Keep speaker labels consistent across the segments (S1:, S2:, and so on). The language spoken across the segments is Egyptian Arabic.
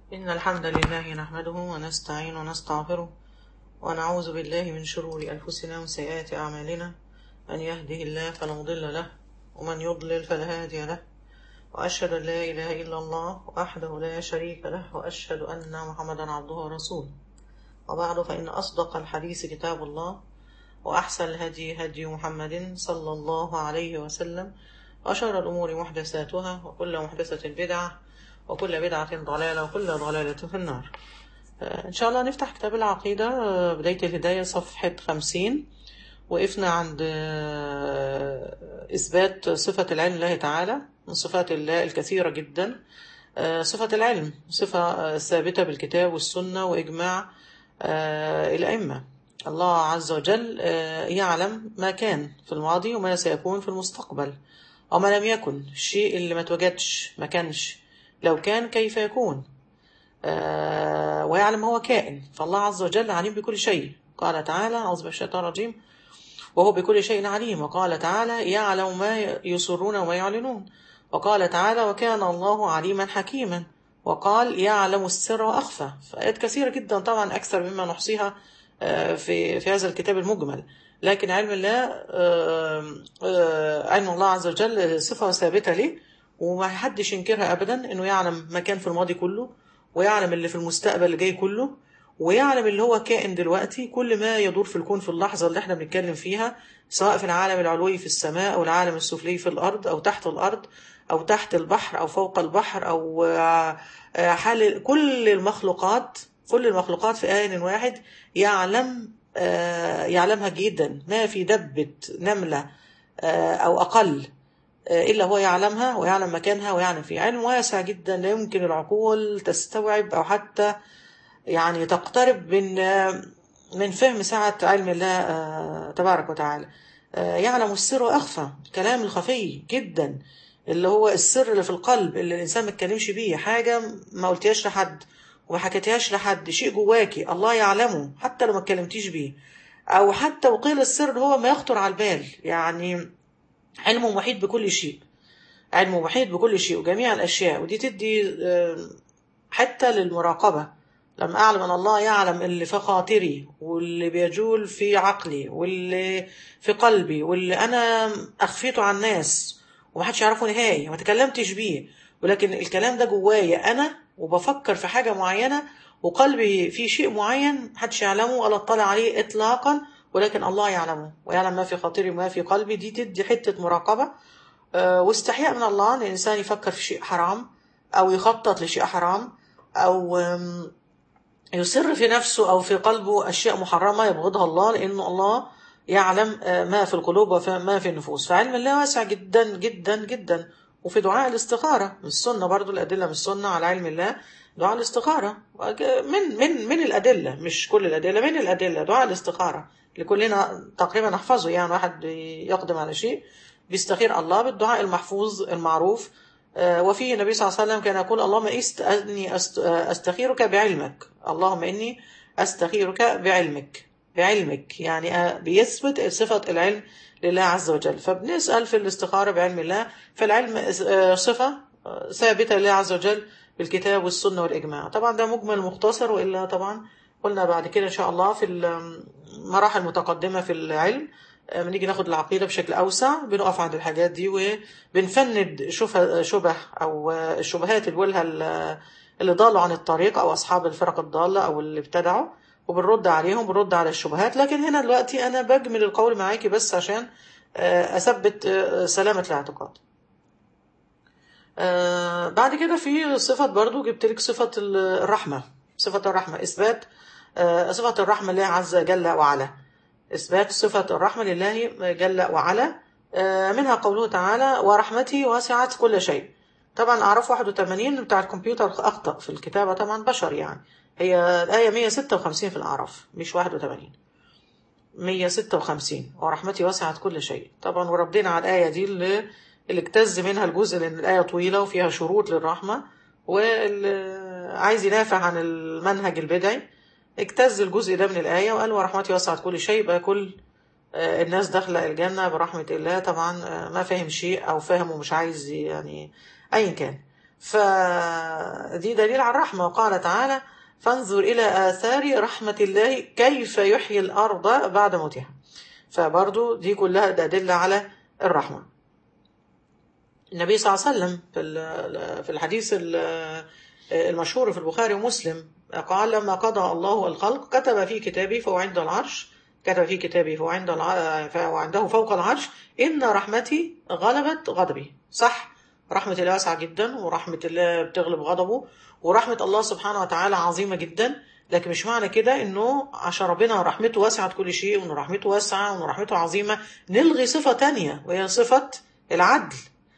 S1: إن الحمد لله نحمده ونستعين ونستغفره ونعوذ بالله من شرور أنفسنا وسيئات أعمالنا من يهده الله فلا مضل له ومن يضلل فلا هادي له وأشهد أن لا إله إلا الله وحده لا شريك له وأشهد أن محمدا عبده ورسوله وبعد فإن أصدق الحديث كتاب الله وأحسن الهدي هدي محمد صلى الله عليه وسلم وشر الأمور محدثاتها وكل محدثة بدعة وكل بدعة ضلالة وكل ضلالة في النار إن شاء الله نفتح كتاب العقيدة بداية الهداية صفحة خمسين وقفنا عند إثبات صفة العلم الله تعالى من صفات الله الكثيرة جدا صفة العلم صفة ثابتة بالكتاب والسنة وإجماع الأئمة الله عز وجل يعلم ما كان في الماضي وما سيكون في المستقبل وما لم يكن الشيء اللي ما توجدش ما كانش لو كان كيف يكون آه ويعلم هو كائن فالله عز وجل عليم بكل شيء قال تعالى أعوذ بالله الشيطان الرجيم وهو بكل شيء عليم وقال تعالى يعلم ما يسرون وما يعلنون وقال تعالى وكان الله عليما حكيما وقال يعلم السر وأخفى فآيات كثيرة جدا طبعا أكثر مما نحصيها في في هذا الكتاب المجمل لكن علم الله علم الله عز وجل صفة ثابتة ليه وما حدش ينكرها ابدا انه يعلم ما كان في الماضي كله ويعلم اللي في المستقبل اللي جاي كله ويعلم اللي هو كائن دلوقتي كل ما يدور في الكون في اللحظة اللي احنا بنتكلم فيها سواء في العالم العلوي في السماء او العالم السفلي في الارض او تحت الارض او تحت البحر او فوق البحر او حال كل المخلوقات كل المخلوقات في آن واحد يعلم يعلمها جدا ما في دبة نملة أو أقل إلا هو يعلمها ويعلم مكانها ويعلم فيه علم واسع جدا لا يمكن العقول تستوعب أو حتى يعني تقترب من من فهم سعة علم الله تبارك وتعالى يعلم السر وأخفى الكلام الخفي جدا اللي هو السر اللي في القلب اللي الإنسان ما يتكلمش بيه حاجة ما قلتيهاش لحد وما حكيتيهاش لحد شيء جواكي الله يعلمه حتى لو ما اتكلمتيش بيه أو حتى وقيل السر هو ما يخطر على البال يعني علمه محيط بكل شيء علمه محيط بكل شيء وجميع الأشياء ودي تدي حتى للمراقبة لما أعلم أن الله يعلم اللي في خاطري واللي بيجول في عقلي واللي في قلبي واللي أنا أخفيته عن الناس ومحدش يعرفه نهائي وما تكلمتش بيه ولكن الكلام ده جوايا أنا وبفكر في حاجة معينة وقلبي في شيء معين محدش يعلمه ولا اطلع عليه إطلاقا ولكن الله يعلمه ويعلم ما في خاطري وما في قلبي دي تدي حتة مراقبة أه واستحياء من الله ان الانسان يفكر في شيء حرام او يخطط لشيء حرام او يسر في نفسه او في قلبه اشياء محرمة يبغضها الله لان الله يعلم ما في القلوب وما في النفوس فعلم الله واسع جدا جدا جدا وفي دعاء الاستخارة من السنة برضو الأدلة من السنة على علم الله دعاء الاستخارة من من من الأدلة مش كل الأدلة من الأدلة دعاء الاستخارة اللي كلنا تقريبا نحفظه يعني واحد يقدم على شيء بيستخير الله بالدعاء المحفوظ المعروف وفيه النبي صلى الله عليه وسلم كان يقول اللهم إني أستخيرك بعلمك اللهم إني أستخيرك بعلمك بعلمك يعني بيثبت صفة العلم لله عز وجل فبنسأل في الاستخارة بعلم الله فالعلم صفة ثابتة لله عز وجل بالكتاب والسنة والإجماع طبعا ده مجمل مختصر وإلا طبعا قلنا بعد كده إن شاء الله في المراحل المتقدمة في العلم بنيجي ناخد العقيدة بشكل أوسع بنقف عند الحاجات دي وبنفند شبه أو الشبهات اللي بيقولها اللي ضالوا عن الطريق أو أصحاب الفرق الضالة أو اللي ابتدعوا وبنرد عليهم بنرد على الشبهات لكن هنا دلوقتي أنا بجمل القول معاكي بس عشان أثبت سلامة الاعتقاد بعد كده في صفة برضو جبت لك صفة الرحمة صفة الرحمة إثبات صفة الرحمة لله عز جل وعلا إثبات صفة الرحمة لله جل وعلا منها قوله تعالى ورحمتي واسعت كل شيء طبعا أعرف 81 بتاع الكمبيوتر أخطأ في الكتابة طبعا بشر يعني هي الآية 156 في الأعراف مش 81 156 ورحمتي وسعت كل شيء طبعا وردينا على الآية دي اللي, اللي اجتز منها الجزء لأن الآية طويلة وفيها شروط للرحمة واللي عايز ينافع عن المنهج البدعي اجتز الجزء ده من الآية وقال ورحمتي وسعت كل شيء يبقى كل الناس داخلة الجنة برحمة الله طبعا ما فاهم شيء أو فاهم ومش عايز يعني أيا كان فدي دليل على الرحمة وقال تعالى فانظر إلى آثار رحمة الله كيف يحيي الأرض بعد موتها فبرضو دي كلها أدلة على الرحمة النبي صلى الله عليه وسلم في ال- في الحديث ال- المشهور في البخاري ومسلم قال لما قضى الله الخلق كتب في كتابه فهو عند العرش كتب في كتابه فهو عند الع... فهو عنده فوق العرش إن رحمتي غلبت غضبي صح رحمة الله واسعة جدا ورحمة الله بتغلب غضبه ورحمة الله سبحانه وتعالى عظيمة جدا لكن مش معنى كده انه عشان ربنا رحمته واسعة كل شيء وان رحمته واسعة وان رحمته عظيمة نلغي صفة تانية وهي صفة العدل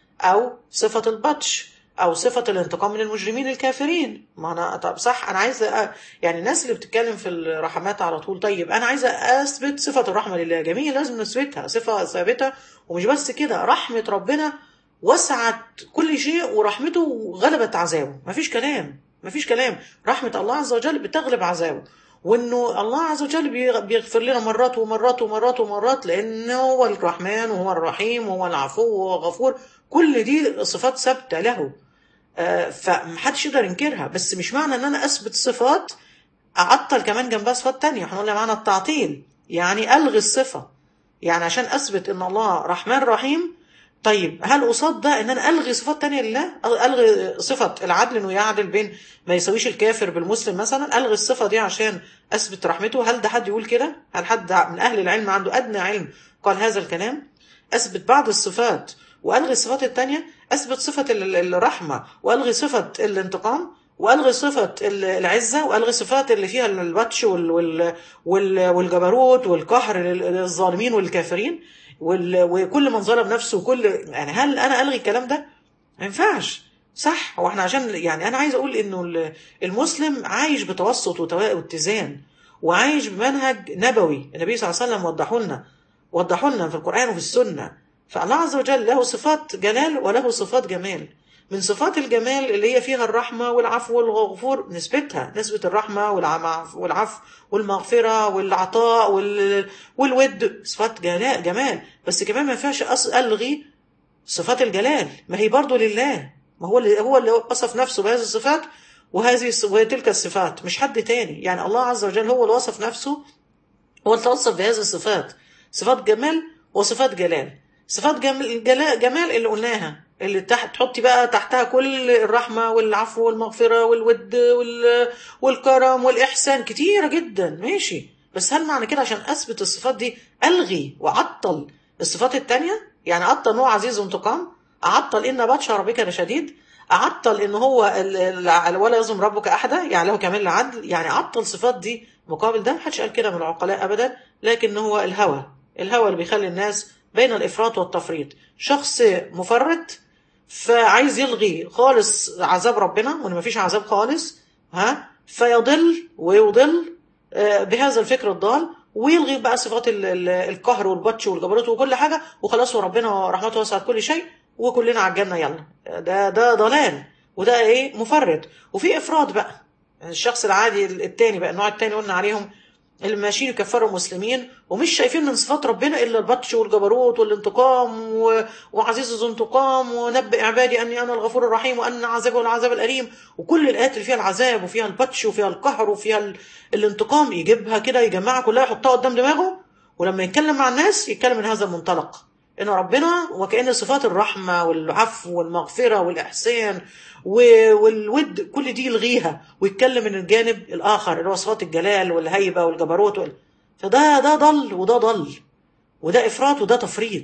S1: او صفة البطش او صفة الانتقام من المجرمين الكافرين ما انا طب صح انا عايزة أ- يعني الناس اللي بتتكلم في الرحمات على طول طيب انا عايزة اثبت صفة الرحمة لله جميل لازم نثبتها صفة ثابتة ومش بس كده رحمة ربنا وسعت كل شيء ورحمته غلبت عذابه مفيش كلام مفيش كلام رحمة الله عز وجل بتغلب عذابه وانه الله عز وجل بيغ- بيغفر لنا مرات ومرات ومرات ومرات لانه هو الرحمن وهو الرحيم وهو العفو وهو الغفور كل دي صفات ثابته له آه، فمحدش يقدر ينكرها بس مش معنى ان انا اثبت صفات اعطل كمان جنبها صفات تانية احنا قلنا معنى التعطيل يعني الغي الصفه يعني عشان اثبت ان الله رحمن رحيم طيب هل قصاد ده ان انا الغي صفات تانية لله الغي صفه العدل انه يعدل بين ما يسويش الكافر بالمسلم مثلا الغي الصفه دي عشان اثبت رحمته هل ده حد يقول كده هل حد من اهل العلم عنده ادنى علم قال هذا الكلام اثبت بعض الصفات والغي الصفات التانية اثبت صفه ال- الرحمه والغي صفه الانتقام والغي صفه ال- العزه والغي صفات اللي فيها البطش وال وال وال والجبروت والقهر لل- للظالمين والكافرين وال- وكل من ظلم نفسه وكل يعني هل انا الغي الكلام ده؟ ما ينفعش صح هو احنا عشان يعني انا عايز اقول انه ال- المسلم عايش بتوسط وتوا- واتزان وعايش بمنهج نبوي النبي صلى الله عليه وسلم وضحوا لنا وضحوا لنا في القران وفي السنه فالله عز وجل له صفات جلال وله صفات جمال من صفات الجمال اللي هي فيها الرحمة والعفو والغفور نثبتها نثبت الرحمة والعم- والعفو والمغفرة والعطاء وال... والود صفات جلال جمال بس كمان ما ينفعش أص- ألغي صفات الجلال ما هي برضو لله ما هو اللي هو اللي وصف نفسه بهذه الصفات وهذه الص- وتلك الصفات مش حد تاني يعني الله عز وجل هو اللي وصف نفسه هو اللي توصف بهذه الصفات صفات جمال وصفات جلال صفات جمال جلال جمال اللي قلناها اللي تحت تحطي بقى تحتها كل الرحمة والعفو والمغفرة والود وال... والكرم والإحسان كتيرة جدا ماشي بس هل معنى كده عشان أثبت الصفات دي ألغي وأعطل الصفات التانية يعني أعطل إن هو عزيز وانتقام أعطل إن بطش ربك لشديد أعطل إن هو ال- ال- ولا يظلم ربك أحدا يعني له كمان العدل يعني عطل صفات دي مقابل ده محدش قال كده من العقلاء أبدا لكن هو الهوى الهوى اللي بيخلي الناس بين الإفراط والتفريط شخص مفرط فعايز يلغي خالص عذاب ربنا وان مفيش عذاب خالص ها فيضل ويضل آه، بهذا الفكر الضال ويلغي بقى صفات ال- ال- القهر والبطش والجبروت وكل حاجه وخلاص وربنا رحمته وسعت كل شيء وكلنا على الجنه يلا ده ده ضلال وده ايه مفرط وفي افراط بقى الشخص العادي التاني بقى النوع التاني قلنا عليهم اللي ماشيين يكفروا المسلمين ومش شايفين من صفات ربنا الا البطش والجبروت والانتقام و... وعزيز ذو انتقام ونبئ عبادي اني انا الغفور الرحيم وان عذابه العذاب الاليم وكل الايات اللي فيها العذاب وفيها البطش وفيها القهر وفيها ال... الانتقام يجيبها كده يجمعها كلها يحطها قدام دماغه ولما يتكلم مع الناس يتكلم من هذا المنطلق ان ربنا وكأن صفات الرحمة والعفو والمغفرة والإحسان و- والود كل دي يلغيها ويتكلم من الجانب الآخر اللي هو صفات الجلال والهيبة والجبروت وال... فده ده ضل وده ضل وده إفراط وده تفريط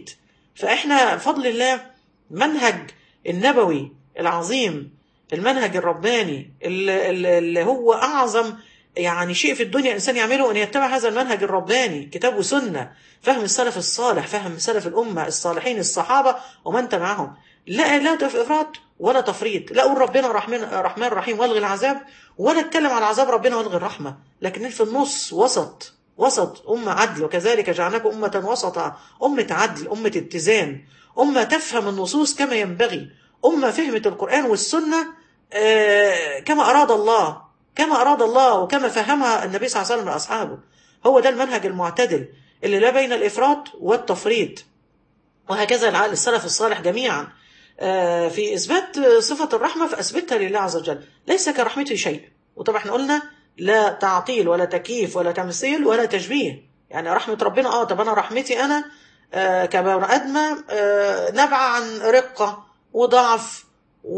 S1: فإحنا بفضل الله منهج النبوي العظيم المنهج الرباني اللي, اللي اللي هو أعظم يعني شيء في الدنيا الإنسان يعمله أن يتبع هذا المنهج الرباني كتاب وسنة فهم السلف الصالح فهم سلف الأمة الصالحين الصحابة ومن تبعهم لا لا تف- إفراط ولا تفريط لا أقول ربنا رحمن رحمن رحيم والغي العذاب ولا اتكلم على عذاب ربنا والغي الرحمة لكن في النص وسط وسط أمة عدل وكذلك جعلناكم أمة وسطا أمة عدل أمة اتزان أمة تفهم النصوص كما ينبغي أمة فهمت القرآن والسنة آه، كما أراد الله كما أراد الله وكما فهمها النبي صلى الله عليه وسلم لأصحابه هو ده المنهج المعتدل اللي لا بين الإفراط والتفريط وهكذا العقل السلف الصالح جميعا آه، في إثبات صفة الرحمة فأثبتها لله عز وجل ليس كرحمته شيء وطبعا احنا قلنا لا تعطيل ولا تكييف ولا تمثيل ولا تشبيه يعني رحمة ربنا اه طب أنا رحمتي أنا آه، كبني آدمة آه، نابعة عن رقة وضعف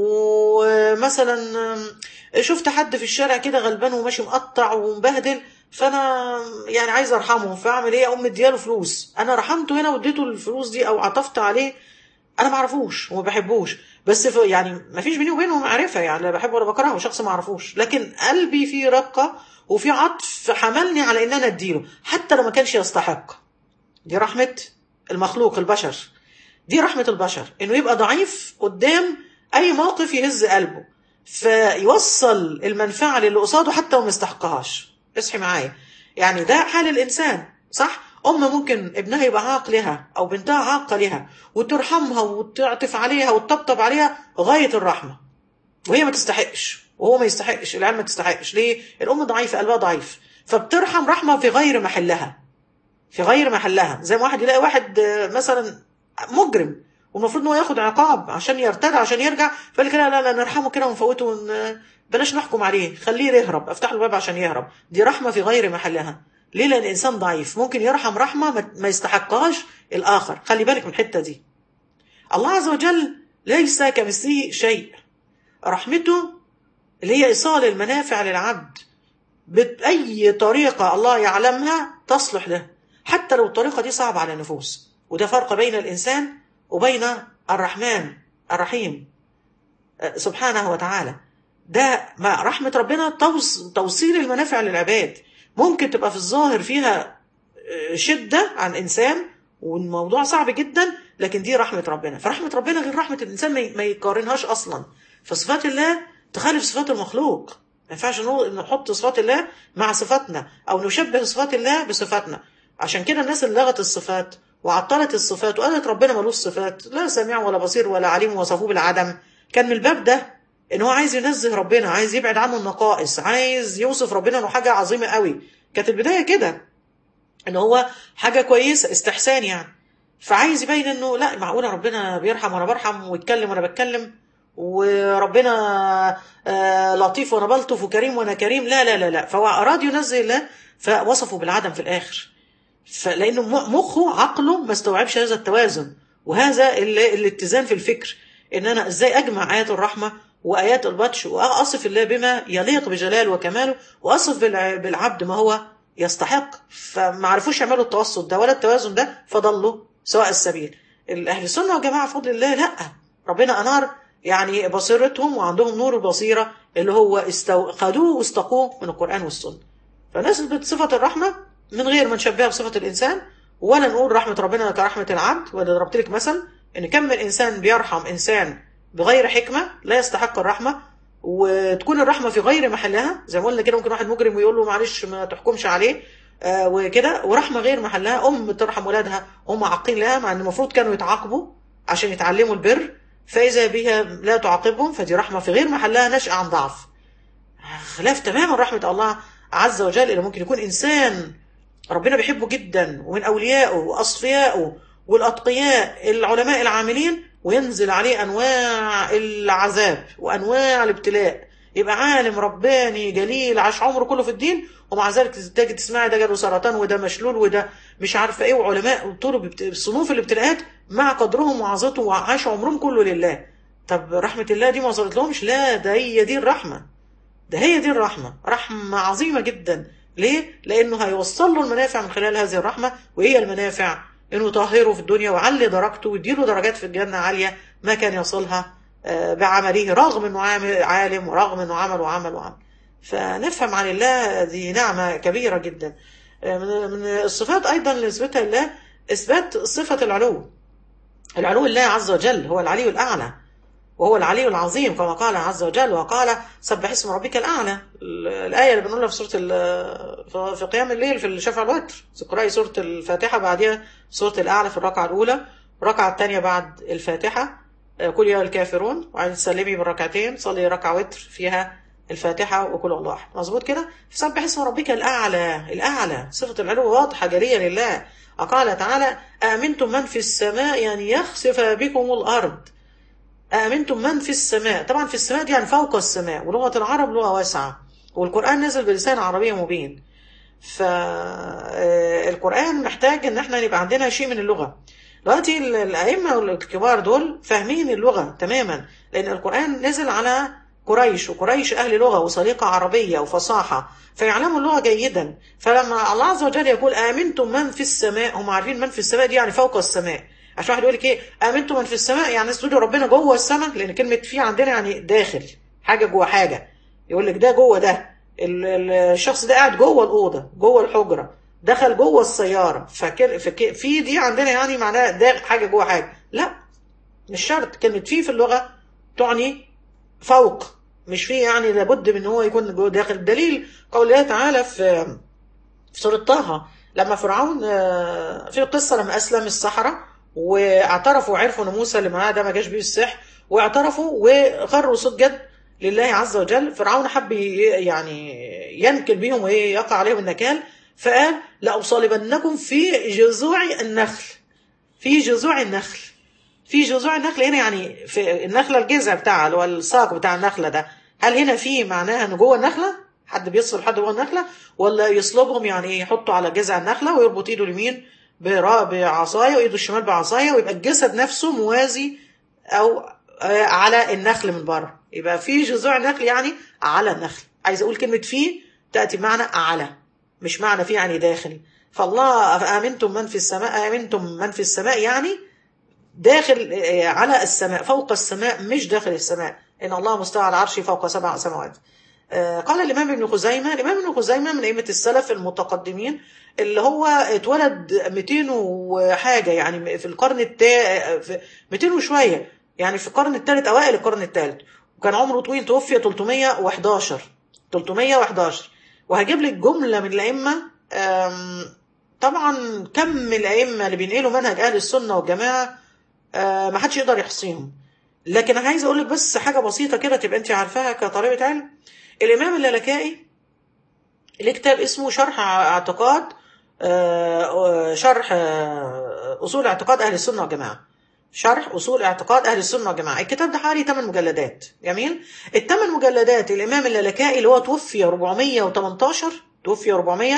S1: ومثلا آم، شفت حد في الشارع كده غلبان وماشي مقطع ومبهدل فانا يعني عايز ارحمه فاعمل ايه اقوم مدياله فلوس انا رحمته هنا واديته الفلوس دي او عطفت عليه انا ما اعرفوش وما بحبوش بس في يعني ما فيش بيني وبينه معرفه يعني لا بحبه ولا بكرهه شخص ما اعرفوش لكن قلبي فيه رقه وفي عطف حملني على ان انا اديله حتى لو ما كانش يستحق دي رحمه المخلوق البشر دي رحمه البشر انه يبقى ضعيف قدام اي موقف يهز قلبه فيوصل المنفعه للي قصاده حتى وما يستحقهاش اصحي معايا يعني ده حال الانسان صح ام ممكن ابنها يبقى عاق لها او بنتها عاقه لها وترحمها وتعطف عليها وتطبطب عليها غايه الرحمه وهي ما تستحقش وهو ما يستحقش العيال ما تستحقش ليه الام ضعيفه قلبها ضعيف فبترحم رحمه في غير محلها في غير محلها زي ما واحد يلاقي واحد آه، مثلا مجرم والمفروض ان هو ياخد عقاب عشان يرتدع عشان يرجع فقال كده لا لا نرحمه كده ونفوته ون... بلاش نحكم عليه خليه يهرب افتح له الباب عشان يهرب دي رحمه في غير محلها ليه لان الانسان ضعيف ممكن يرحم رحمه ما- ما يستحقهاش الاخر خلي بالك من الحته دي الله عز وجل ليس كمثله شيء رحمته اللي هي ايصال المنافع للعبد بأي طريقة الله يعلمها تصلح له حتى لو الطريقة دي صعبة على النفوس وده فرق بين الإنسان وبين الرحمن الرحيم آه، سبحانه وتعالى ده مع رحمة ربنا توص- توصيل المنافع للعباد ممكن تبقى في الظاهر فيها آه، شدة عن إنسان والموضوع صعب جدا لكن دي رحمة ربنا فرحمة ربنا غير رحمة الإنسان ما ي- ما يقارنهاش أصلا فصفات الله تخالف صفات المخلوق ما ينفعش نقول- نحط صفات الله مع صفاتنا أو نشبه صفات الله بصفاتنا عشان كده الناس اللي لغت الصفات وعطلت الصفات وقالت ربنا ملوش صفات لا سميع ولا بصير ولا عليم وصفوه بالعدم كان من الباب ده ان هو عايز ينزه ربنا عايز يبعد عنه النقائص عايز يوصف ربنا انه حاجه عظيمه قوي كانت البدايه كده ان هو حاجه كويسه استحسان يعني فعايز يبين انه لا معقوله ربنا بيرحم وانا برحم ويتكلم وانا بتكلم وربنا آه، لطيف وانا بلطف وكريم وانا كريم لا لا لا لا فهو اراد ينزه الله فوصفه بالعدم في الاخر فلانه م- مخه عقله ما استوعبش هذا التوازن وهذا ال- الاتزان في الفكر ان انا ازاي اجمع ايات الرحمه وايات البطش واصف الله بما يليق بجلاله وكماله واصف بالع- بالعبد ما هو يستحق فما عرفوش يعملوا التوسط ده ولا التوازن ده فضلوا سواء السبيل الاهل السنه والجماعه بفضل الله لا ربنا انار يعني بصيرتهم وعندهم نور البصيره اللي هو استو... خدوه واستقوه من القران والسنه فنثبت صفة الرحمة من غير ما نشبهها بصفة الإنسان ولا نقول رحمة ربنا كرحمة العبد ولا ضربت لك مثل إن كم من إنسان بيرحم إنسان بغير حكمة لا يستحق الرحمة وتكون الرحمة في غير محلها زي ما قلنا كده ممكن واحد مجرم ويقول له معلش ما تحكمش عليه آه وكده ورحمة غير محلها أم ترحم ولادها هم عاقين لها مع إن المفروض كانوا يتعاقبوا عشان يتعلموا البر فإذا بها لا تعاقبهم فدي رحمة في غير محلها نشأ عن ضعف خلاف تماما رحمة الله عز وجل اللي ممكن يكون إنسان ربنا بيحبه جدا ومن أوليائه وأصفيائه والأتقياء العلماء العاملين وينزل عليه أنواع العذاب وأنواع الابتلاء يبقى عالم رباني جليل عاش عمره كله في الدين ومع ذلك تجي تسمعي ده جاله سرطان وده مشلول وده مش عارفه ايه وعلماء طلب ابت- صنوف الابتلاءات مع قدرهم وعظتهم وعاشوا عمرهم كله لله طب رحمه الله دي ما وصلت لهمش لا ده هي دي الرحمه ده هي دي الرحمة رحمة عظيمة جدا ليه؟ لأنه هيوصل له المنافع من خلال هذه الرحمة وهي المنافع إنه يطهره في الدنيا ويعلي درجته ويديله درجات في الجنة عالية ما كان يصلها آه، بعمله رغم إنه عامل- عالم ورغم إنه عمل وعمل وعمل فنفهم عن الله دي نعمة كبيرة جدا آه، من من الصفات أيضا اللي نثبتها لله إثبات صفة العلو العلو الله عز وجل هو العلي الأعلى وهو العلي العظيم كما قال عز وجل وقال سبح اسم ربك الأعلى ال- الآية اللي بنقولها في سورة ال- في قيام الليل في الشفع الوتر تقرأي سورة الفاتحة بعدها سورة الأعلى في الركعة الأولى الركعة الثانية بعد الفاتحة آه، قل يا الكافرون وبعدين تسلمي بالركعتين صلي ركعة وتر فيها الفاتحة وكل الله أحد مظبوط كده فسبح اسم ربك الأعلى الأعلى صفة العلو واضحة جلية لله وقال تعالى آمنتم من في السماء أن يخسف بكم الأرض أأمنتم من في السماء طبعا في السماء دي يعني فوق السماء ولغة العرب لغة واسعة والقرآن نزل بلسان عربي مبين فالقرآن محتاج ان احنا يبقى عندنا شيء من اللغة دلوقتي ال- الأئمة الكبار دول فاهمين اللغة تماما لأن القرآن نزل على قريش وقريش أهل لغة وسليقة عربية وفصاحة فيعلموا اللغة جيدا فلما الله عز وجل يقول آمنتم من في السماء هم عارفين من في السماء دي يعني فوق السماء عشان واحد يقول لك ايه آمنتم من في السماء يعني تقولوا ربنا جوه السماء لأن كلمة في عندنا يعني داخل حاجة جوه حاجة يقول لك ده جوه ده ال- ال- الشخص ده قاعد جوه الأوضة جوه الحجرة دخل جوه السيارة فكل فك- في دي عندنا يعني معناها ده حاجة جوه حاجة لا مش شرط كلمة في في اللغة تعني فوق مش في يعني لابد من هو يكون جوه داخل دليل قول الله تعالى في في سورة طه لما فرعون آه، في القصة لما أسلم السحرة واعترفوا وعرفوا ان موسى اللي معاه ده ما جاش بيه السحر واعترفوا وخروا سجد لله عز وجل فرعون حب ي- يعني ينكل بيهم ويقع عليهم النكال فقال لأصلبنكم في جذوع النخل في جذوع النخل في جذوع النخل هنا يعني في النخلة الجذع بتاعها اللي هو الساق بتاع النخلة ده هل هنا في معناها ان جوه النخلة حد بيصل حد جوه النخلة ولا يصلبهم يعني ايه يحطوا على جذع النخلة ويربط ايده اليمين برا- بعصاية وايده الشمال بعصاية ويبقى الجسد نفسه موازي او آه، على النخل من بره يبقى في جذوع النخل يعني على النخل عايز اقول كلمة في تأتي بمعنى على مش معنى في يعني داخل فالله آمنتم من في السماء آمنتم من في السماء يعني داخل آه، على السماء فوق السماء مش داخل السماء إن الله مستوى على العرش فوق سبع سماوات آه، قال الإمام ابن خزيمة الإمام ابن خزيمة من أئمة السلف المتقدمين اللي هو اتولد 200 وحاجة يعني في القرن التا في 200 وشوية يعني في القرن الثالث أوائل القرن الثالث وكان عمره طويل توفي 311 311 وهجيب لك جملة من الأئمة آم، طبعا كم الأئمة اللي بينقلوا منهج أهل السنة والجماعة آه، ما حدش يقدر يحصيهم لكن انا عايز اقول لك بس حاجه بسيطه كده تبقى انت عارفاها كطالبه علم الامام اللالكائي ليه كتاب اسمه شرح اعتقاد آه، آه، شرح آه، اصول اعتقاد اهل السنه والجماعه شرح اصول اعتقاد اهل السنه والجماعه الكتاب ده حوالي 8 مجلدات جميل الثمان مجلدات الامام اللالكائي اللي هو توفي 418 توفي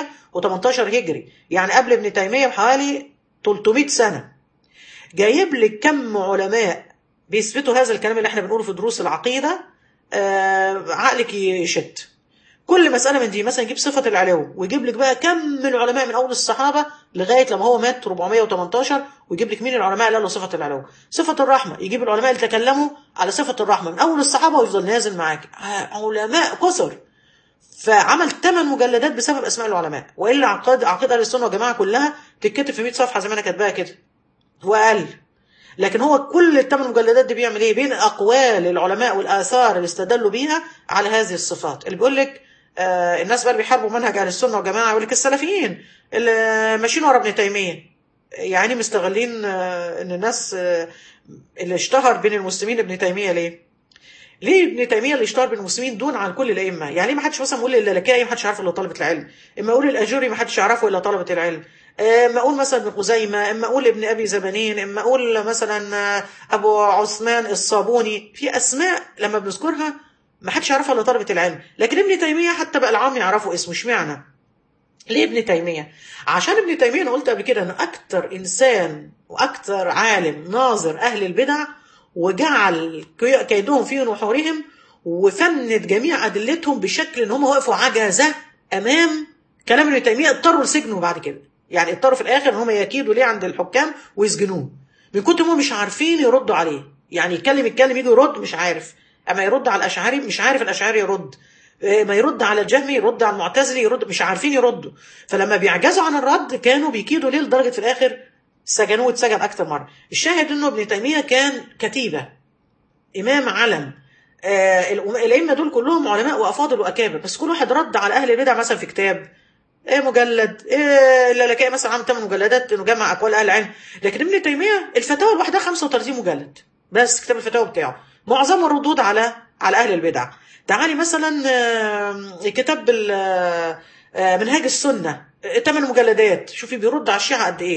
S1: 418 هجري يعني قبل ابن تيميه بحوالي 300 سنه جايب لك كم علماء بيثبتوا هذا الكلام اللي احنا بنقوله في دروس العقيدة آه عقلك يشت كل مسألة من دي مثلا يجيب صفة العلو ويجيب لك بقى كم العلماء من أول الصحابة لغاية لما هو مات 418 ويجيب لك مين العلماء اللي قالوا صفة العلو صفة الرحمة يجيب العلماء اللي تكلموا على صفة الرحمة من أول الصحابة ويفضل نازل معاك آه، علماء كثر فعمل ثمان مجلدات بسبب اسماء العلماء والا عقائد عقيده اهل السنه والجماعه كلها تتكتب في 100 صفحه زي ما انا كاتباها كده واقل لكن هو كل الثمان مجلدات دي بيعمل ايه بين اقوال العلماء والاثار اللي استدلوا بيها على هذه الصفات اللي بيقول لك آه الناس بقى اللي بيحاربوا منهج اهل السنه والجماعه يقول لك السلفيين اللي ماشيين ورا ابن تيميه يعني مستغلين آه ان الناس آه اللي اشتهر بين المسلمين ابن تيميه ليه؟ ليه ابن تيميه اللي اشتهر بين المسلمين دون عن كل الائمه؟ يعني ليه ما حدش مثلا يقول اللالكائي ما حدش عارفه الا طلبه العلم، اما اقول الاجوري ما حدش يعرفه الا طلبه العلم، اما اقول مثلا ابن خزيمه، اما اقول ابن ابي زبانين، اما اقول مثلا آه، ابو عثمان الصابوني، في اسماء لما بنذكرها ما حدش يعرفها الا طلبه العلم، لكن ابن تيميه حتى بقى العام يعرفوا اسمه اشمعنى؟ ليه ابن تيمية؟ عشان ابن تيمية أنا قلت قبل كده أنه أكتر إنسان وأكتر عالم ناظر أهل البدع وجعل كي- كيدهم في نحورهم وفند جميع أدلتهم بشكل إن هم وقفوا عجزة أمام كلام ابن تيمية اضطروا لسجنه بعد كده يعني اضطروا في الآخر إن هم يكيدوا ليه عند الحكام ويسجنوه من كتر ما هم مش عارفين يردوا عليه يعني يتكلم يتكلم يجي يرد مش عارف أما يرد على الأشعري مش عارف الأشعري يرد إيه، ما يرد على الجهمي يرد على المعتزلي يرد مش عارفين يردوا فلما بيعجزوا عن الرد كانوا بيكيدوا ليه لدرجه في الاخر سجنوه واتسجن اكتر مره الشاهد انه ابن تيميه كان كتيبه امام علم آه الأم- الائمه دول كلهم علماء وافاضل واكابر بس كل واحد رد على اهل البدع مثلا في كتاب ايه مجلد ايه اللالكائي مثلا عامل 8 مجلدات انه جمع اقوال اهل العلم لكن ابن تيميه الفتاوى لوحدها 35 مجلد بس كتاب الفتاوى بتاعه معظمه الردود على على اهل البدع تعالي مثلا آه، كتاب ال- آه، منهاج السنه 8 مجلدات شوفي بيرد على الشيعه قد ايه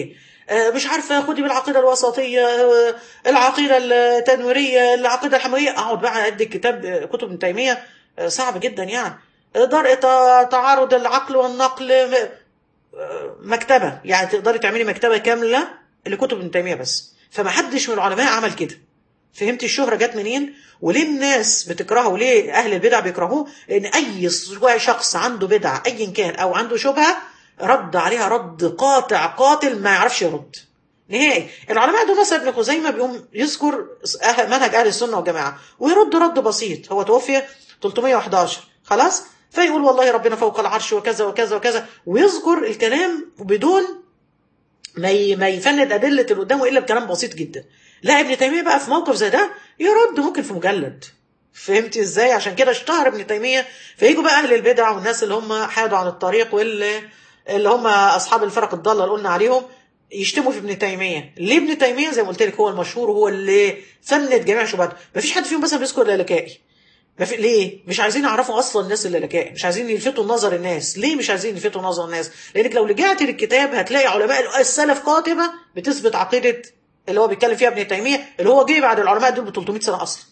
S1: آه، مش عارفه خدي بالعقيده الوسطيه آه، العقيده التنويريه العقيده الحمويه اقعد بقى ادي كتاب آه، كتب ابن تيميه آه، صعب جدا يعني آه، درء ت- تعارض العقل والنقل م- آه، مكتبه يعني تقدري تعملي مكتبه كامله لكتب ابن تيميه بس فما حدش من العلماء عمل كده فهمتي الشهرة جت منين وليه الناس بتكرهه وليه أهل البدع بيكرهوه لأن أي شخص عنده بدع أيا كان أو عنده شبهة رد عليها رد قاطع قاتل ما يعرفش يرد نهائي العلماء دول مثلا ابن خزيمة بيقوم يذكر أه- منهج أهل السنة والجماعة ويرد رد بسيط هو توفي 311 خلاص فيقول والله ربنا فوق العرش وكذا وكذا وكذا ويذكر الكلام بدون ما ي- ما يفند ادله اللي قدامه الا بكلام بسيط جدا لا ابن تيميه بقى في موقف زي ده يرد ممكن في مجلد فهمتي ازاي عشان كده اشتهر ابن تيميه فيجوا بقى اهل البدع والناس اللي هم حادوا عن الطريق واللي اللي هم اصحاب الفرق الضاله اللي قلنا عليهم يشتموا في ابن تيميه ليه ابن تيميه زي ما قلت لك هو المشهور وهو اللي فند جميع شبهاته مفيش حد فيهم مثلا بيذكر اللالكائي ما في ليه مش عايزين يعرفوا اصلا الناس اللي لكائي مش عايزين يلفتوا نظر الناس ليه مش عايزين يلفتوا نظر الناس لانك لو رجعت للكتاب هتلاقي علماء السلف قاتمه بتثبت عقيده اللي هو بيتكلم فيها ابن تيميه اللي هو جه بعد العلماء دول ب 300 سنه اصلا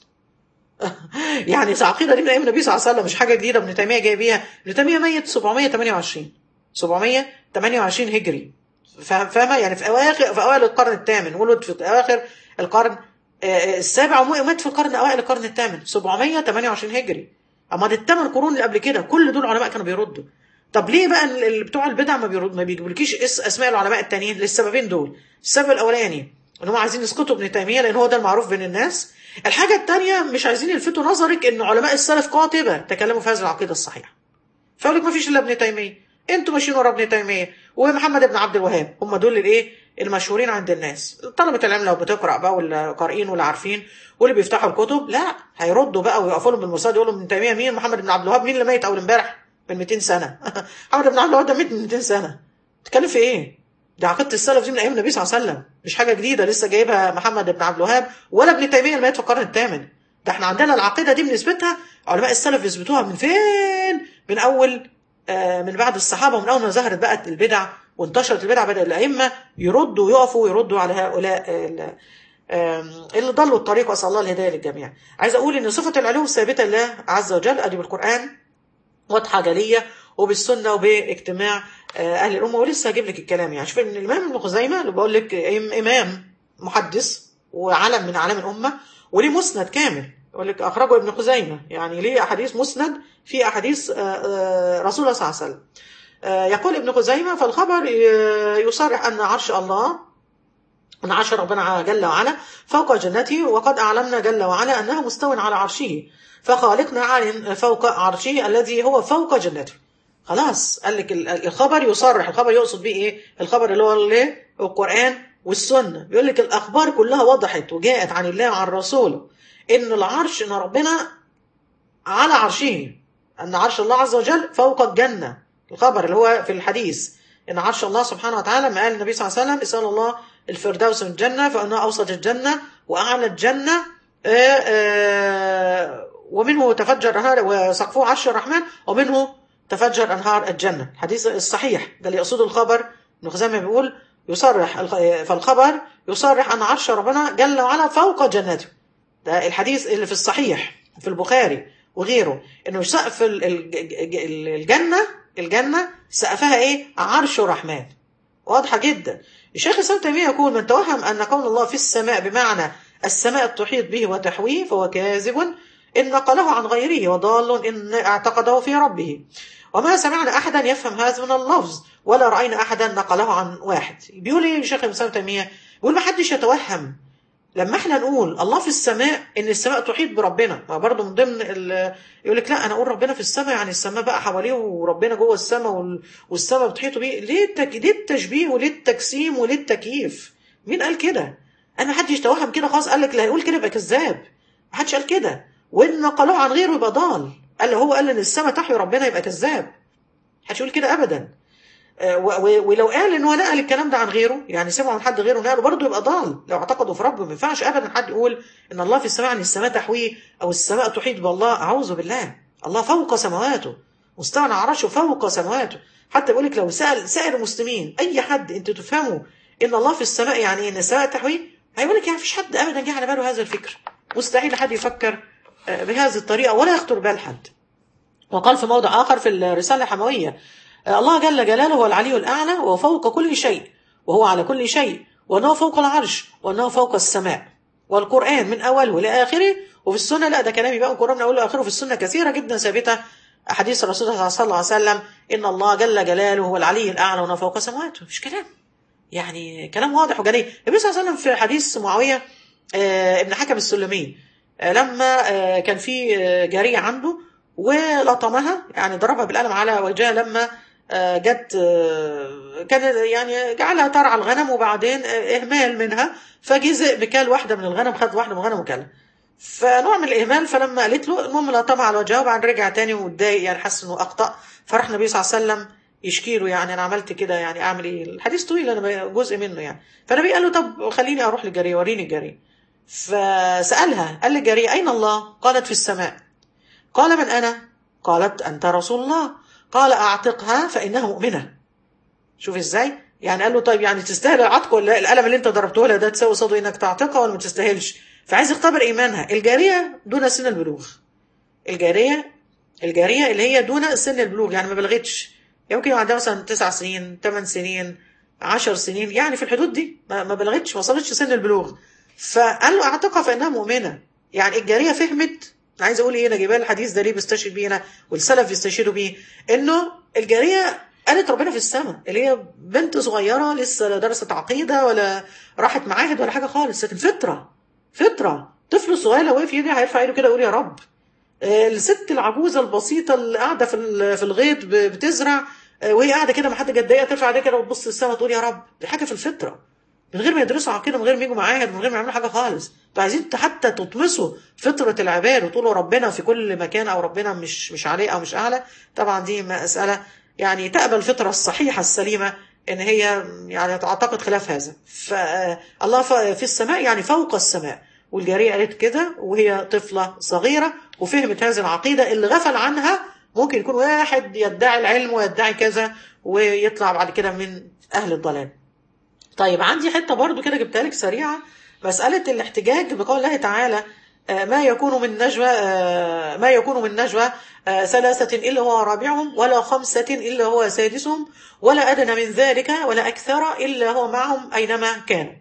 S1: يعني العقيده دي من ايام النبي صلى الله عليه وسلم مش حاجه جديده ابن تيميه جاي بيها ابن تيميه ميت 728 728 هجري فاهم- فاهمه يعني في اواخر في اوائل القرن الثامن ولد في اواخر القرن آه، السابع ومات في القرن اوائل القرن الثامن 728 هجري اما دي الثمان قرون اللي قبل كده كل دول علماء كانوا بيردوا طب ليه بقى ال- ال- بتوع البدع ما بيرد ما بيجيبولكيش اس اسماء العلماء التانيين للسببين دول السبب الاولاني ان هم عايزين يسقطوا ابن تيميه لان هو ده المعروف بين الناس الحاجه الثانيه مش عايزين يلفتوا نظرك ان علماء السلف قاطبه تكلموا في هذه العقيده الصحيحه فيقول لك ما فيش الا ابن تيميه انتوا ماشيين ورا ابن تيميه ومحمد بن عبد الوهاب هم دول الايه المشهورين عند الناس طلبه العلم لو بتقرا بقى والقارئين واللي عارفين واللي بيفتحوا الكتب لا هيردوا بقى ويقفوا لهم بالمرصاد يقولوا ابن تيميه مين محمد بن عبد الوهاب مين اللي ميت اول امبارح من 200 سنه محمد بن عبد الوهاب ده ميت من 200 سنه تتكلم في ايه دي عقيده السلف دي من ايام النبي صلى الله عليه وسلم مش حاجه جديده لسه جايبها محمد بن عبد الوهاب ولا ابن تيميه اللي مات في القرن الثامن ده احنا عندنا العقيده دي بنثبتها علماء السلف بيثبتوها من فين من اول آه، من بعد الصحابه ومن اول ما ظهرت بقى البدع وانتشرت البدع بدا الائمه يردوا ويقفوا ويردوا على هؤلاء ال- آم، اللي ضلوا الطريق واسال الله الهدايه للجميع. عايز اقول ان صفه العلو ثابته لله عز وجل ادي بالقران واضحه جليه وبالسنه وباجتماع آه، اهل الامه ولسه هجيب لك الكلام يعني شوف ان الامام ابن خزيمه اللي بقول لك إم- امام محدث وعلم من اعلام الامه وليه مسند كامل يقول لك اخرجه ابن خزيمه يعني ليه احاديث مسند في احاديث آه، آه، رسول الله صلى الله عليه وسلم آه، يقول ابن خزيمه فالخبر آه، يصرح ان عرش الله أن عرش ربنا جل وعلا فوق جنته وقد أعلمنا جل وعلا أنه مستو على عرشه فخالقنا عال فوق عرشه الذي هو فوق جنته خلاص قال لك ال- الخبر يصرح الخبر يقصد بيه ايه الخبر اللي هو الايه القرآن والسنة بيقول لك الأخبار كلها وضحت وجاءت عن الله وعن رسوله إن العرش إن ربنا على عرشه أن عرش الله عز وجل فوق الجنة الخبر اللي هو في الحديث إن عرش الله سبحانه وتعالى ما قال النبي صلى الله عليه وسلم اسأل الله الفردوس من الجنة فإنها أوسط الجنة وأعلى الجنة آه، آه، ومنه تفجر أنهار وسقفه عرش الرحمن ومنه تفجر أنهار الجنة الحديث الصحيح ده اللي يقصده الخبر ابن خزيمة بيقول يصرح الخ- فالخبر يصرح أن عرش ربنا جل وعلا فوق جنته ده الحديث اللي في الصحيح في البخاري وغيره انه سقف ال- ال- ال- الجنه الجنه سقفها ايه عرش الرحمن واضحه جدا الشيخ الاسلام تيميه يقول من توهم ان كون الله في السماء بمعنى السماء تحيط به وتحويه فهو كاذب ان نقله عن غيره وضال ان اعتقده في ربه وما سمعنا احدا يفهم هذا من اللفظ ولا راينا احدا نقله عن واحد بيقول ايه الشيخ الاسلام تيميه بيقول ما حدش يتوهم لما احنا نقول الله في السماء ان السماء تحيط بربنا ما برضه من ضمن ال- يقول لك لا انا اقول ربنا في السماء يعني السماء بقى حواليه وربنا جوه السماء وال- والسماء بتحيطه بيه ليه التك... ليه التشبيه وليه التجسيم وليه التكييف مين قال كده انا ما حدش يتوهم كده خلاص قال لك لا يقول كده يبقى كذاب ما حدش قال كده وان نقلوه عن غيره يبقى ضال قال له هو قال ان السماء تحيي ربنا يبقى كذاب محدش يقول كده ابدا آه، و- و- ولو قال ان هو نقل الكلام ده عن غيره يعني سمعه من حد غيره نقله برضه يبقى ضال لو اعتقدوا في ربه ما ينفعش ابدا حد يقول ان الله في السماء يعني السماء تحويه او السماء تحيط بالله اعوذ بالله الله فوق سماواته مستوى عرشه فوق سماواته حتى بيقول لك لو سال سائر المسلمين اي حد انتوا تفهموا ان الله في السماء يعني ان السماء تحويه هيقول لك يعني مفيش حد ابدا جه على باله هذا الفكر مستحيل حد يفكر آه، بهذه الطريقه ولا يخطر بال حد وقال في موضع آخر في الرسالة الحموية آه، الله جل جلاله هو العلي الأعلى وهو فوق كل شيء وهو على كل شيء وأنه فوق العرش وأنه فوق السماء والقرآن من أوله لآخره وفي السنة لا ده كلامي بقى القرآن من أوله لآخره في السنة كثيرة جدا ثابتة أحاديث الرسول صلى الله عليه وسلم إن الله جل جلاله هو العلي الأعلى وأنه فوق سماواته مش كلام يعني كلام واضح وجلي النبي صلى الله عليه وسلم في حديث معاوية آه، ابن حكم السلمي آه، لما آه، كان في آه، جارية عنده ولطمها يعني ضربها بالقلم على وجهها لما آه، جت آه، كان يعني جعلها ترعى الغنم وبعدين آه، اهمال منها فجه ذئب كل واحده من الغنم خد واحده من الغنم وكلها فنوع من الاهمال فلما قالت له المهم لطمها على وجهها وبعدين رجع تاني واتضايق يعني حس انه اخطا فراح النبي صلى الله عليه وسلم يشكي له يعني انا عملت كده يعني اعمل ايه الحديث طويل انا جزء منه يعني فالنبي قال له طب خليني اروح للجاريه وريني الجاريه فسالها قال للجاريه اين الله قالت في السماء قال من أنا؟ قالت أنت رسول الله قال أعتقها فإنها مؤمنة شوف إزاي؟ يعني قال له طيب يعني تستاهل العتق ولا القلم اللي أنت ضربته لها ده تساوي صدق إنك تعتقها ولا ما تستاهلش؟ فعايز يختبر إيمانها الجارية دون سن البلوغ الجارية الجارية اللي هي دون سن البلوغ يعني ما بلغتش يمكن عندها مثلا تسع سنين ثمان سنين عشر سنين يعني في الحدود دي ما ما بلغتش ما وصلتش سن البلوغ فقال له اعتقها فانها مؤمنه يعني الجاريه فهمت عايز اقول ايه انا جايبها الحديث ده ليه بستشهد بيه انا والسلف بيستشهدوا بيه انه الجاريه قالت ربنا في السماء اللي هي بنت صغيره لسه لا درست عقيده ولا راحت معاهد ولا حاجه خالص لكن فطره فطره طفل صغير لو وقف يدي هيرفع ايده كده يقول يا رب آه، الست العجوزه البسيطه اللي قاعده في ال- في الغيط ب- بتزرع آه، وهي قاعده كده ما حد جت دقيقه ترفع ايديها كده وتبص للسماء تقول يا رب دي حاجه في الفطره من غير ما يدرسوا عقيده من غير ما يجوا معاهد من غير ما يعملوا حاجه خالص انتوا عايزين حتى تطمسوا فطره العباد وتقولوا ربنا في كل مكان او ربنا مش مش عليه او مش اعلى طبعا دي مساله يعني تقبل الفطره الصحيحه السليمه ان هي يعني تعتقد خلاف هذا فالله في السماء يعني فوق السماء والجاريه قالت كده وهي طفله صغيره وفهمت هذه العقيده اللي غفل عنها ممكن يكون واحد يدعي العلم ويدعي كذا ويطلع بعد كده من اهل الضلال طيب عندي حته برضو كده جبتها لك سريعه مساله الاحتجاج بقول الله تعالى آه، ما يكون من نجوى آه، ما يكون من نجوى آه، ثلاثة إلا هو رابعهم ولا خمسة إلا هو سادسهم ولا أدنى من ذلك ولا أكثر إلا هو معهم أينما كانوا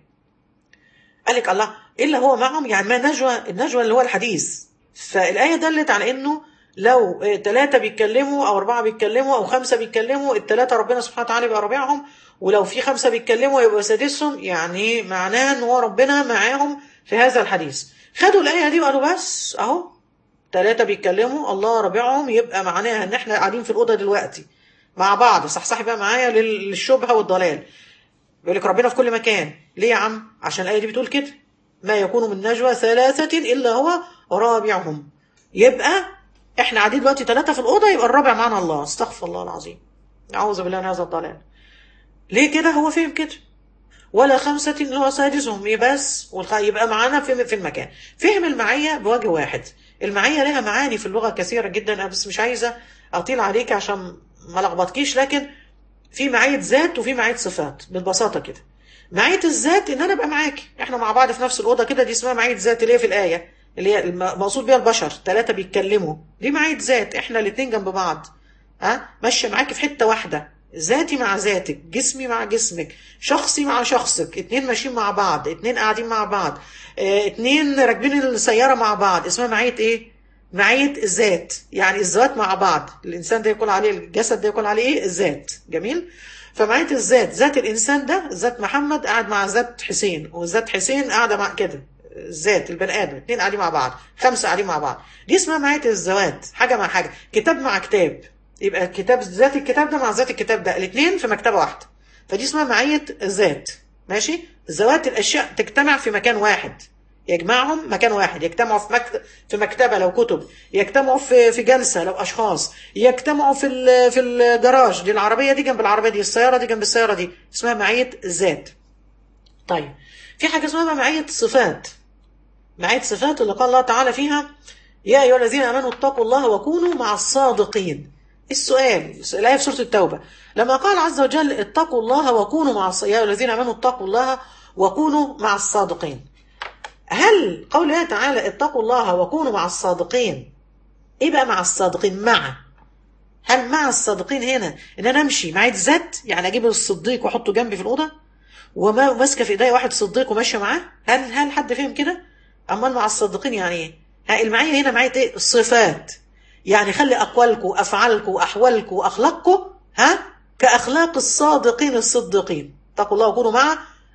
S1: قال لك الله إلا هو معهم يعني ما نجوى النجوى اللي هو الحديث فالآية دلت على إنه لو ثلاثة بيتكلموا أو أربعة بيتكلموا أو خمسة بيتكلموا الثلاثة ربنا سبحانه وتعالى يبقى رابعهم ولو في خمسة بيتكلموا يبقى سادسهم يعني معناه إن هو ربنا معاهم في هذا الحديث خدوا الآية دي وقالوا بس أهو ثلاثة بيتكلموا الله رابعهم يبقى معناها إن إحنا قاعدين في الأوضة دلوقتي مع بعض صحصحي بقى معايا لل- للشبهة والضلال بيقول لك ربنا في كل مكان ليه يا عم عشان الآية دي بتقول كده ما يكون من نجوى ثلاثة إلا هو رابعهم يبقى احنا قاعدين دلوقتي ثلاثة في الأوضة يبقى الرابع معانا الله استغفر الله العظيم أعوذ بالله من هذا الضلال ليه كده هو فهم كده ولا خمسة اللي هو سادسهم يبقى بس والخ- يبقى معانا في في المكان فهم المعية بوجه واحد المعية لها معاني في اللغة كثيرة جدا أنا بس مش عايزة أطيل عليك عشان ما لخبطكيش لكن في معية ذات وفي معية صفات ببساطة كده معية الذات ان انا ابقى معاكي احنا مع بعض في نفس الأوضة كده دي اسمها معية ذات اللي هي في الآية اللي هي الم- مقصود بيها البشر ثلاثة بيتكلموا دي معية ذات احنا الاتنين جنب بعض ها ماشية معاكي في حتة واحدة ذاتي مع ذاتك جسمي مع جسمك شخصي مع شخصك اتنين ماشيين مع بعض اتنين قاعدين مع بعض اه اتنين راكبين السيارة مع بعض اسمها معية ايه معية الذات يعني الذات مع بعض الإنسان ده يقول عليه الجسد ده يقول عليه ايه الذات جميل فمعية الذات ذات الإنسان ده ذات محمد قاعد مع ذات حسين وذات حسين قاعدة مع كده الذات البني آدم اتنين قاعدين مع بعض خمسة قاعدين مع بعض دي اسمها معية الذوات حاجة مع حاجة كتاب مع كتاب يبقى كتاب ذات الكتاب ده مع ذات الكتاب ده الاثنين في مكتبة واحدة فدي اسمها معية الذات ماشي ذوات الأشياء تجتمع في مكان واحد يجمعهم مكان واحد يجتمعوا في مكتب في مكتبه لو كتب يجتمعوا في في جلسه لو اشخاص يجتمعوا في ال- في الجراج دي العربيه دي جنب العربيه دي السياره دي جنب السياره دي اسمها معيه الذات طيب في حاجه اسمها معيه صفات معيه صفات اللي قال الله تعالى فيها يا ايها الذين امنوا اتقوا الله وكونوا مع الصادقين السؤال الآية في سورة التوبة لما قال عز وجل اتقوا الله وكونوا مع الص- يا الذين آمنوا اتقوا الله وكونوا مع الصادقين هل قول الله تعالى اتقوا الله وكونوا مع الصادقين ايه بقى مع الصادقين مع هل مع الصادقين هنا ان انا امشي معايا ذات يعني اجيب الصديق واحطه جنبي في الاوضه وما ماسكه في ايديا واحد صديق وماشيه معاه هل هل حد فهم كده امال مع الصادقين يعني ايه ها المعيه هنا معيه ايه الصفات يعني خلي اقوالكم وافعالكم واحوالكم واخلاقكم ها كاخلاق الصادقين الصديقين اتقوا الله وكونوا مع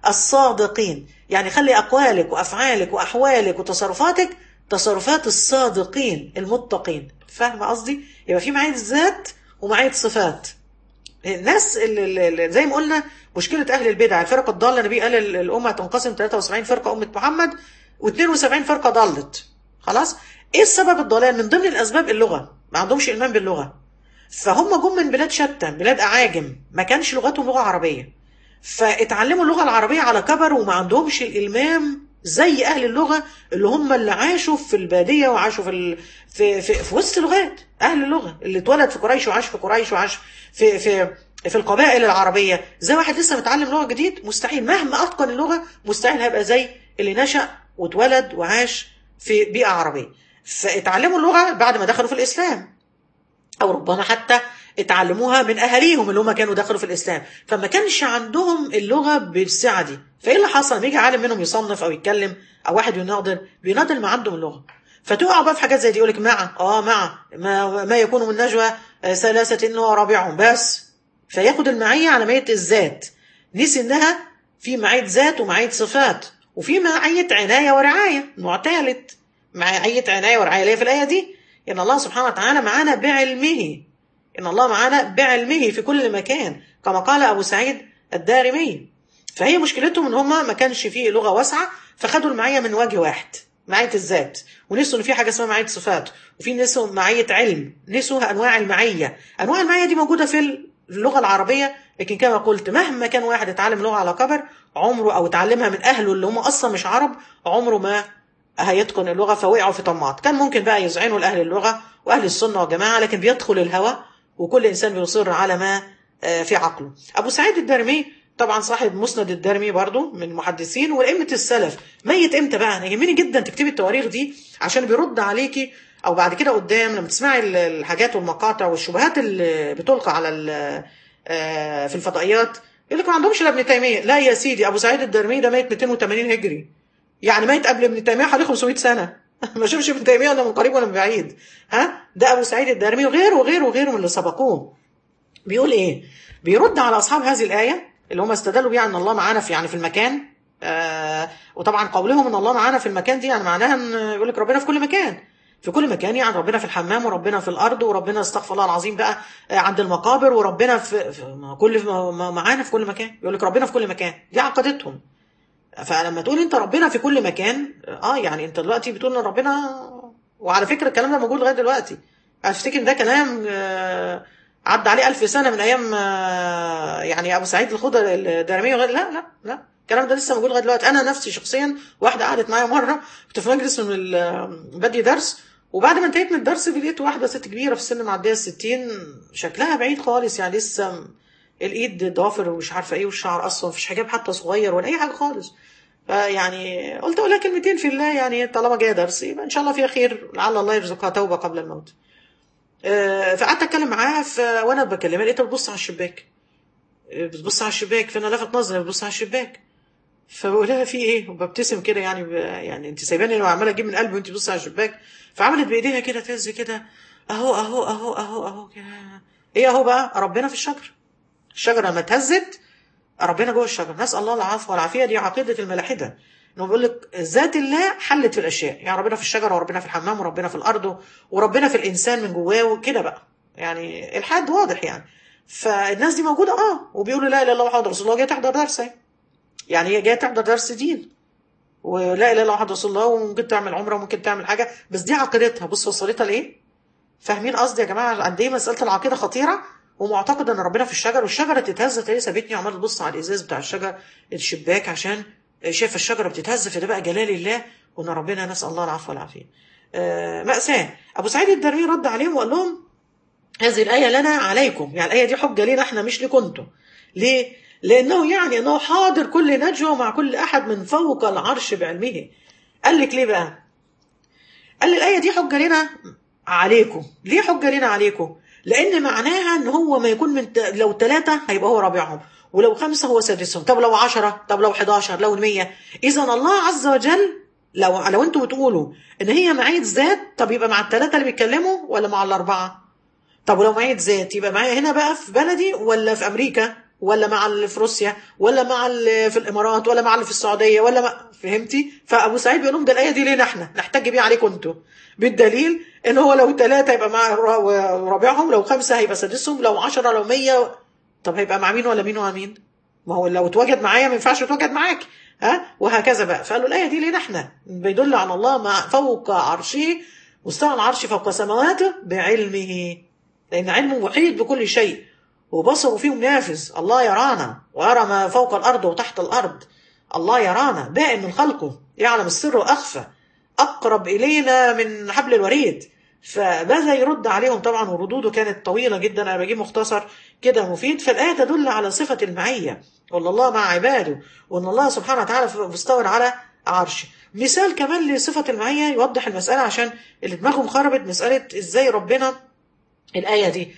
S1: الصادقين يعني خلي اقوالك وافعالك واحوالك وتصرفاتك تصرفات الصادقين المتقين فاهمه قصدي يبقى في معيه ذات ومعيه صفات الناس اللي اللي زي ما قلنا مشكله اهل البدع الفرق الضاله النبي قال ال- الامه تنقسم 73 فرقه امه محمد و72 فرقه ضلت خلاص ايه السبب الضلال من ضمن الاسباب اللغه ما عندهمش ايمان باللغه فهم جم من بلاد شتى بلاد اعاجم ما كانش لغتهم لغه عربيه فاتعلموا اللغه العربيه على كبر وما عندهمش الالمام زي اهل اللغه اللي هم اللي عاشوا في الباديه وعاشوا في ال... في, في في وسط لغات اهل اللغه اللي اتولد في قريش وعاش في قريش وعاش في في في القبائل العربيه زي واحد لسه متعلم لغه جديد مستحيل مهما اتقن اللغه مستحيل هيبقى زي اللي نشا واتولد وعاش في بيئه عربيه فاتعلموا اللغه بعد ما دخلوا في الاسلام او ربما حتى اتعلموها من اهاليهم اللي هم كانوا دخلوا في الاسلام فما كانش عندهم اللغه بالسعه دي فايه اللي حصل لما يجي عالم منهم يصنف او يتكلم او واحد يناضل بيناضل ما عندهم اللغه فتقع بقى في حاجات زي دي يقول لك مع اه مع ما, ما يكون من نجوى آه، ثلاثه انه رابعهم بس فياخد المعيه على معيه الذات نسي انها في معيه ذات ومعيه صفات وفي معيه عنايه ورعايه نوع ثالث معيه عنايه ورعايه اللي هي في الايه دي ان الله سبحانه وتعالى معانا بعلمه ان الله معانا بعلمه في كل مكان كما قال ابو سعيد الدارمي فهي مشكلتهم ان هم ما كانش فيه لغه واسعه فخدوا المعيه من وجه واحد معيه الذات ونسوا ان في حاجه اسمها معيه صفات وفي نسوا معيه علم نسوا انواع المعيه انواع المعيه دي موجوده في اللغه العربيه لكن كما قلت مهما كان واحد اتعلم لغه على كبر عمره او اتعلمها من اهله اللي هم اصلا مش عرب عمره ما هيتقن اللغه فوقعوا في طماط كان ممكن بقى يذعنوا لاهل اللغه واهل السنه والجماعه لكن بيدخل الهوى وكل انسان بيصر على ما آه، في عقله ابو سعيد الدارمي طبعا صاحب مسند الدارمي برضو من المحدثين وائمه السلف ميت امتى بقى انا يهمني جدا تكتبي التواريخ دي عشان بيرد عليكي او بعد كده قدام لما تسمعي ال- الحاجات والمقاطع والشبهات اللي بتلقى على ال- آه، في الفضائيات يقول لك ما عندهمش الا ابن تيميه لا يا سيدي ابو سعيد الدارمي ده ميت 280 هجري يعني ميت قبل ابن تيميه حوالي 500 سنه ما شافش ابن تيميه ولا من قريب ولا من بعيد ها ده ابو سعيد الدارمي وغيره وغيره وغيره من اللي سبقوه بيقول ايه بيرد على اصحاب هذه الايه اللي هم استدلوا بيها ان الله معانا في يعني في المكان آه وطبعا قولهم ان الله معانا في المكان دي يعني معناها ان يقول لك ربنا في كل مكان في كل مكان يعني ربنا في الحمام وربنا في الارض وربنا استغفر الله العظيم بقى آه، عند المقابر وربنا في, في ما كل ما- ما- معانا في كل مكان يقول لك ربنا في كل مكان دي عقيدتهم فلما تقول انت ربنا في كل مكان اه يعني انت دلوقتي بتقول ان ربنا وعلى فكره الكلام ده موجود لغايه دلوقتي افتكر ده كلام آه، عدى عليه ألف سنه من ايام آه، يعني ابو سعيد الخضر الدارمي وغير لا لا لا الكلام ده لسه موجود لغايه دلوقتي انا نفسي شخصيا واحده قعدت معايا مره كنت في مجلس من ال- بدي درس وبعد ما انتهيت من الدرس لقيت واحده ست كبيره في السن معديه الستين شكلها بعيد خالص يعني لسه م- الايد ضافر ومش عارفه ايه والشعر اصلا مفيش حجاب حتى صغير ولا اي حاجه خالص فيعني قلت اقول لها كلمتين في الله يعني طالما جايه درس يبقى ان شاء الله فيها خير لعل الله يرزقها توبه قبل الموت آه، فقعدت اتكلم معاها ف... وانا بكلمها لقيتها بتبص على الشباك آه، بتبص على الشباك فانا لفت نظري بتبص على الشباك فبقول لها في ايه وببتسم كده يعني ب... يعني انت سايباني لو عماله اجيب من قلبي وانت بتبص على الشباك فعملت بايديها كده تهز كده اهو اهو اهو اهو اهو كده ايه اهو بقى ربنا في الشجر الشجره لما اتهزت ربنا جوه الشجر نسال الله العفو والعافيه دي عقيده الملاحده انه بيقول لك ذات الله حلت في الاشياء يعني ربنا في الشجره وربنا في الحمام وربنا في الارض وربنا في الانسان من جواه وكده بقى يعني الحد واضح يعني فالناس دي موجوده اه وبيقولوا لا اله الا الله محمد رسول الله جايه تحضر درس اهي. يعني هي جايه تحضر درس دين ولا اله الا الله محمد رسول الله وممكن تعمل عمره وممكن تعمل حاجه بس دي عقيدتها بص وصلتها لايه فاهمين قصدي يا جماعه قد ايه مساله العقيده خطيره ومعتقد ان ربنا في الشجر والشجره تتهز تلاقي سابتني وعمال تبص على الازاز بتاع الشجر الشباك عشان شايف الشجره بتتهز فده بقى جلال الله وان ربنا نسال الله العفو والعافيه. آه مأساة ابو سعيد الدرمي رد عليهم وقال لهم هذه الآية لنا عليكم يعني الآية دي حجة لنا احنا مش لكم انتم ليه؟ لأنه يعني أنه حاضر كل نجوى مع كل أحد من فوق العرش بعلمه قال لك ليه بقى؟ قال لي الآية دي حجة لنا عليكم ليه حجة لنا عليكم؟ لأن معناها أن هو ما يكون من ت... لو ثلاثة هيبقى هو رابعهم ولو خمسة هو سادسهم طب لو عشرة طب لو 11 لو 100 إذا الله عز وجل لو لو انتوا بتقولوا ان هي معية ذات طب يبقى مع الثلاثة اللي بيتكلموا ولا مع الأربعة؟ طب ولو معية ذات يبقى معايا هنا بقى في بلدي ولا في أمريكا ولا مع اللي في روسيا ولا مع اللي في الإمارات ولا مع اللي في السعودية ولا مع فهمتي؟ فأبو سعيد بيقول لهم ده الآية دي لينا احنا نحتاج بيها عليكم انتوا بالدليل ان هو لو ثلاثة يبقى مع رابعهم لو خمسة هيبقى سادسهم لو عشرة لو مية طب هيبقى مع مين ولا مين ولا مين؟ ما هو لو اتوجد معايا ما ينفعش يتوجد معاك ها وهكذا بقى فقالوا الآية دي لينا احنا بيدل على الله مع فوق عرشه مستوى العرش فوق سماواته بعلمه لأن علمه محيط بكل شيء وبصره فيه نافذ الله يرانا ويرى ما فوق الأرض وتحت الأرض الله يرانا بائن من خلقه يعلم السر وأخفى أقرب إلينا من حبل الوريد فماذا يرد عليهم طبعا وردوده كانت طويلة جدا أنا بجيب مختصر كده مفيد فالآية تدل على صفة المعية وأن الله مع عباده وأن الله سبحانه وتعالى مستوى على عرشه مثال كمان لصفة المعية يوضح المسألة عشان اللي دماغهم خربت مسألة إزاي ربنا الآية دي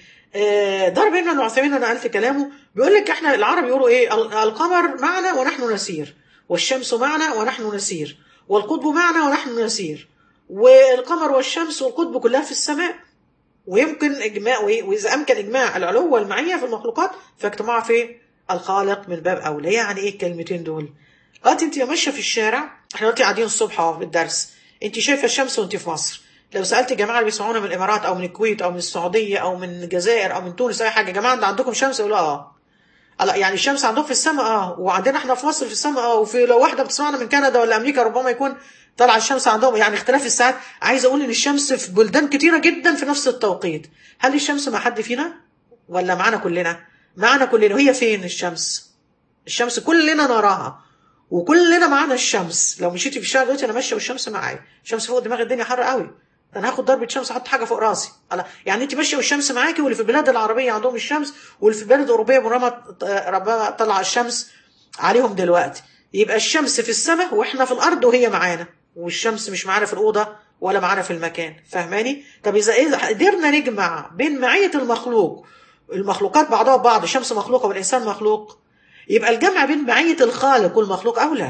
S1: ضرب ابن العثيمين أنا قلت كلامه بيقول لك إحنا العرب يقولوا إيه القمر معنا ونحن نسير والشمس معنا ونحن نسير والقطب معنا ونحن نسير والقمر والشمس والقطب كلها في السماء ويمكن إجماع وإذا أمكن إجماع العلو والمعية في المخلوقات فاجتماع في الخالق من باب أولى يعني إيه الكلمتين دول دلوقتي أنت ماشية في الشارع إحنا دلوقتي قاعدين الصبح أهو بالدرس أنت شايفة الشمس وأنت في مصر لو سألت الجماعة اللي بيسمعونا من الإمارات أو من الكويت أو من السعودية أو من الجزائر أو من تونس أي حاجة يا جماعة أنت عندكم شمس يقولوا آه يعني الشمس عندهم في السماء اه وعندنا احنا في مصر في السماء اه وفي لو واحده بتسمعنا من كندا ولا امريكا ربما يكون طلع الشمس عندهم يعني اختلاف الساعات عايز اقول ان الشمس في بلدان كتيره جدا في نفس التوقيت هل الشمس مع حد فينا ولا معانا كلنا معانا كلنا وهي فين الشمس الشمس كلنا نراها وكلنا معانا الشمس لو مشيتي في الشارع دلوقتي انا ماشيه والشمس معايا الشمس فوق دماغ الدنيا حر قوي انا هاخد ضربه شمس احط حاجه فوق راسي يعني انت ماشيه والشمس معاكي واللي في البلاد العربيه عندهم الشمس واللي في البلاد الاوروبيه ربما ربما طلع الشمس عليهم دلوقتي يبقى الشمس في السماء واحنا في الارض وهي معانا والشمس مش معانا في الاوضه ولا معانا في المكان فاهماني طب اذا اذا قدرنا نجمع بين معيه المخلوق المخلوقات بعضها ببعض الشمس مخلوقه والانسان مخلوق يبقى الجمع بين معيه الخالق والمخلوق اولى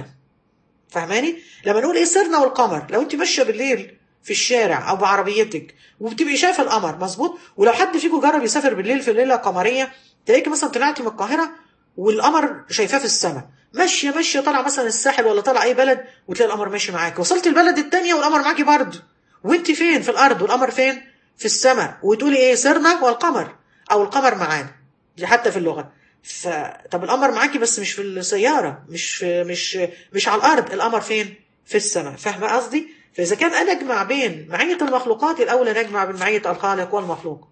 S1: فاهماني لما نقول ايه سرنا والقمر لو انت ماشيه بالليل في الشارع او بعربيتك وبتبقي شايفه القمر مظبوط ولو حد فيكم جرب يسافر بالليل في ليله قمريه تلاقيكي مثلا طلعتي من القاهره والقمر شايفاه في السماء ماشيه ماشيه طالعه مثلا الساحل ولا طالعه اي بلد وتلاقي القمر ماشي معاكي وصلت البلد الثانيه والقمر معاكي برضه وانت فين في الارض والقمر فين في السماء وتقولي ايه سرنا والقمر او القمر معانا دي حتى في اللغه ف طب القمر معاكي بس مش في السياره مش في مش مش على الارض القمر فين في السماء فاهمه قصدي فإذا كان أنا أجمع بين معية المخلوقات الأولى نجمع بين معية الخالق والمخلوق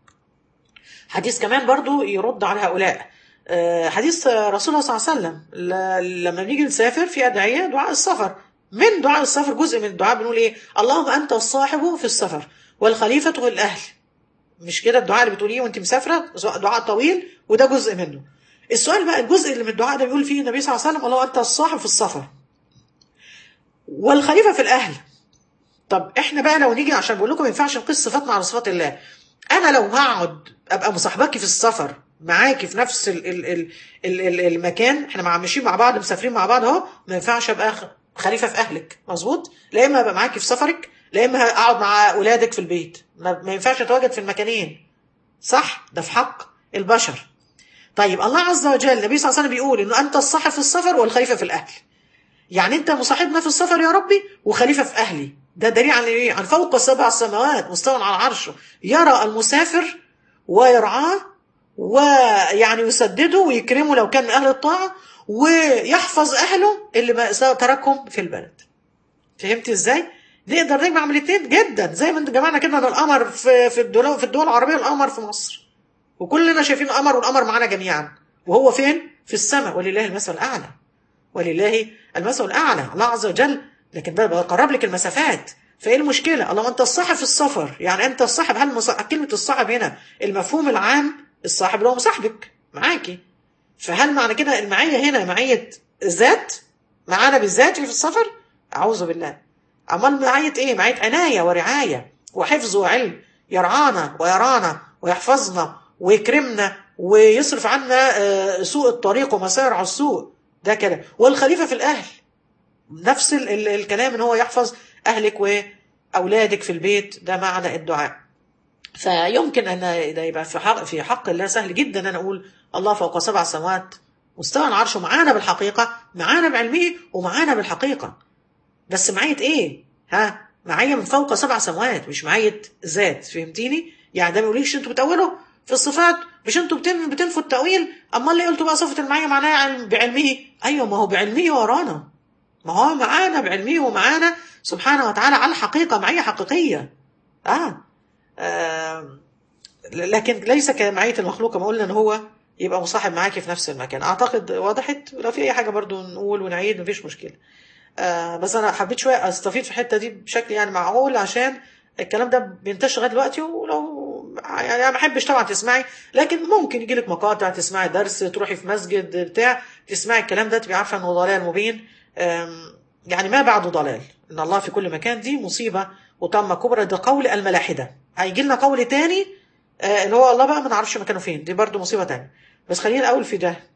S1: حديث كمان برضو يرد على هؤلاء حديث رسول الله صلى الله عليه وسلم لما بنيجي نسافر في أدعية دعاء السفر من دعاء السفر جزء من الدعاء بنقول إيه اللهم أنت الصاحب في السفر والخليفة في الأهل مش كده الدعاء اللي بتقوليه وانت مسافرة دعاء طويل وده جزء منه السؤال بقى الجزء اللي من الدعاء ده بيقول فيه النبي صلى الله عليه وسلم اللهم أنت الصاحب في السفر والخليفة في الأهل طب احنا بقى لو نيجي عشان بقول لكم ما ينفعش نقيس صفاتنا على صفات الله انا لو هقعد ابقى مصاحباكي في السفر معاكي في نفس ال ال ال ال ال المكان احنا مع ماشيين مع بعض مسافرين مع بعض اهو ما ينفعش ابقى خليفه في اهلك مظبوط لا اما ابقى معاكي في سفرك لا اما اقعد مع اولادك في البيت ما, ما ينفعش اتواجد في المكانين صح ده في حق البشر طيب الله عز وجل النبي صلى الله عليه وسلم بيقول انه انت الصاحب في السفر والخليفه في الاهل يعني انت مصاحبنا في السفر يا ربي وخليفه في اهلي ده دليل عن ايه؟ عن فوق سبع سماوات مستوى على عرشه يرى المسافر ويرعاه ويعني يسدده ويكرمه لو كان من اهل الطاعه ويحفظ اهله اللي ما تركهم في البلد. فهمت ازاي؟ نقدر نجمع من الاثنين جدا زي ما انت جمعنا كده ان القمر في في الدول في الدول العربيه القمر في مصر. وكلنا شايفين القمر والقمر معانا جميعا. وهو فين؟ في السماء ولله المثل الاعلى. ولله المثل الاعلى الله عز وجل لكن ده بقرب لك المسافات فايه المشكله الله ما انت الصاحب في السفر يعني انت الصاحب هل مص... كلمه الصاحب هنا المفهوم العام الصاحب اللي هو مصاحبك معاكي فهل معنى كده المعيه هنا معيه ذات معانا بالذات في السفر اعوذ بالله امال معيه ايه معيه عنايه ورعايه وحفظ وعلم يرعانا ويرانا ويحفظنا ويكرمنا ويصرف عنا آه، سوء الطريق ومسارع السوء ده كلام والخليفه في الاهل نفس ال ال الكلام ان هو يحفظ اهلك واولادك في البيت ده معنى الدعاء فيمكن ان ده يبقى في حق في حق الله سهل جدا ان اقول الله فوق سبع سماوات مستوى العرش معانا بالحقيقه معانا بعلمه ومعانا بالحقيقه بس معيه ايه ها معيه من فوق سبع سماوات مش معيه ذات فهمتيني يعني ده ما يقوليش انتوا بتأولوا في الصفات مش انتوا بتن- بتنفوا التأويل اما اللي قلتوا بقى صفه المعيه معناها علم- بعلمه ايوه ما هو بعلمه ورانا ما هو معانا بعلمه ومعانا سبحانه وتعالى على الحقيقه معيه حقيقيه اه, آه. لكن ليس كمعيه المخلوق كما قلنا ان هو يبقى مصاحب معاكي في نفس المكان اعتقد وضحت لو في اي حاجه برضو نقول ونعيد مفيش مشكله آه بس انا حبيت شويه استفيد في الحته دي بشكل يعني معقول عشان الكلام ده بينتشر لغايه دلوقتي ولو يعني انا ما احبش طبعا تسمعي لكن ممكن يجي لك مقاطع تسمعي درس تروحي في مسجد بتاع تسمعي الكلام ده تبقي عارفه انه ضلال مبين آم، يعني ما بعده ضلال ان الله في كل مكان دي مصيبه وتم كبرى ده قول الملاحده هيجي لنا قول تاني آه، اللي هو الله بقى ما نعرفش مكانه فين دي برضو مصيبه تانية بس خلينا الاول في ده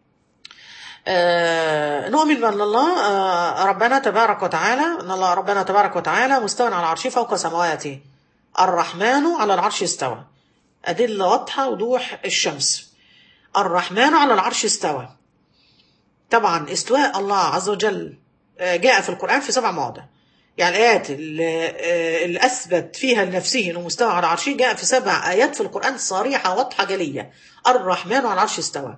S1: آه، نؤمن بأن الله آه، ربنا تبارك وتعالى أن الله ربنا تبارك وتعالى مستوى على عرشه فوق سماواته الرحمن على العرش استوى أدلة واضحة وضوح الشمس الرحمن على العرش استوى طبعا استواء الله عز وجل آه، جاء في القرآن في سبع مواضع يعني الآيات اللي, آه، اللي أثبت فيها لنفسه أنه مستوى على عرشه جاء في سبع آيات في القرآن صريحة واضحة جلية الرحمن على العرش استوى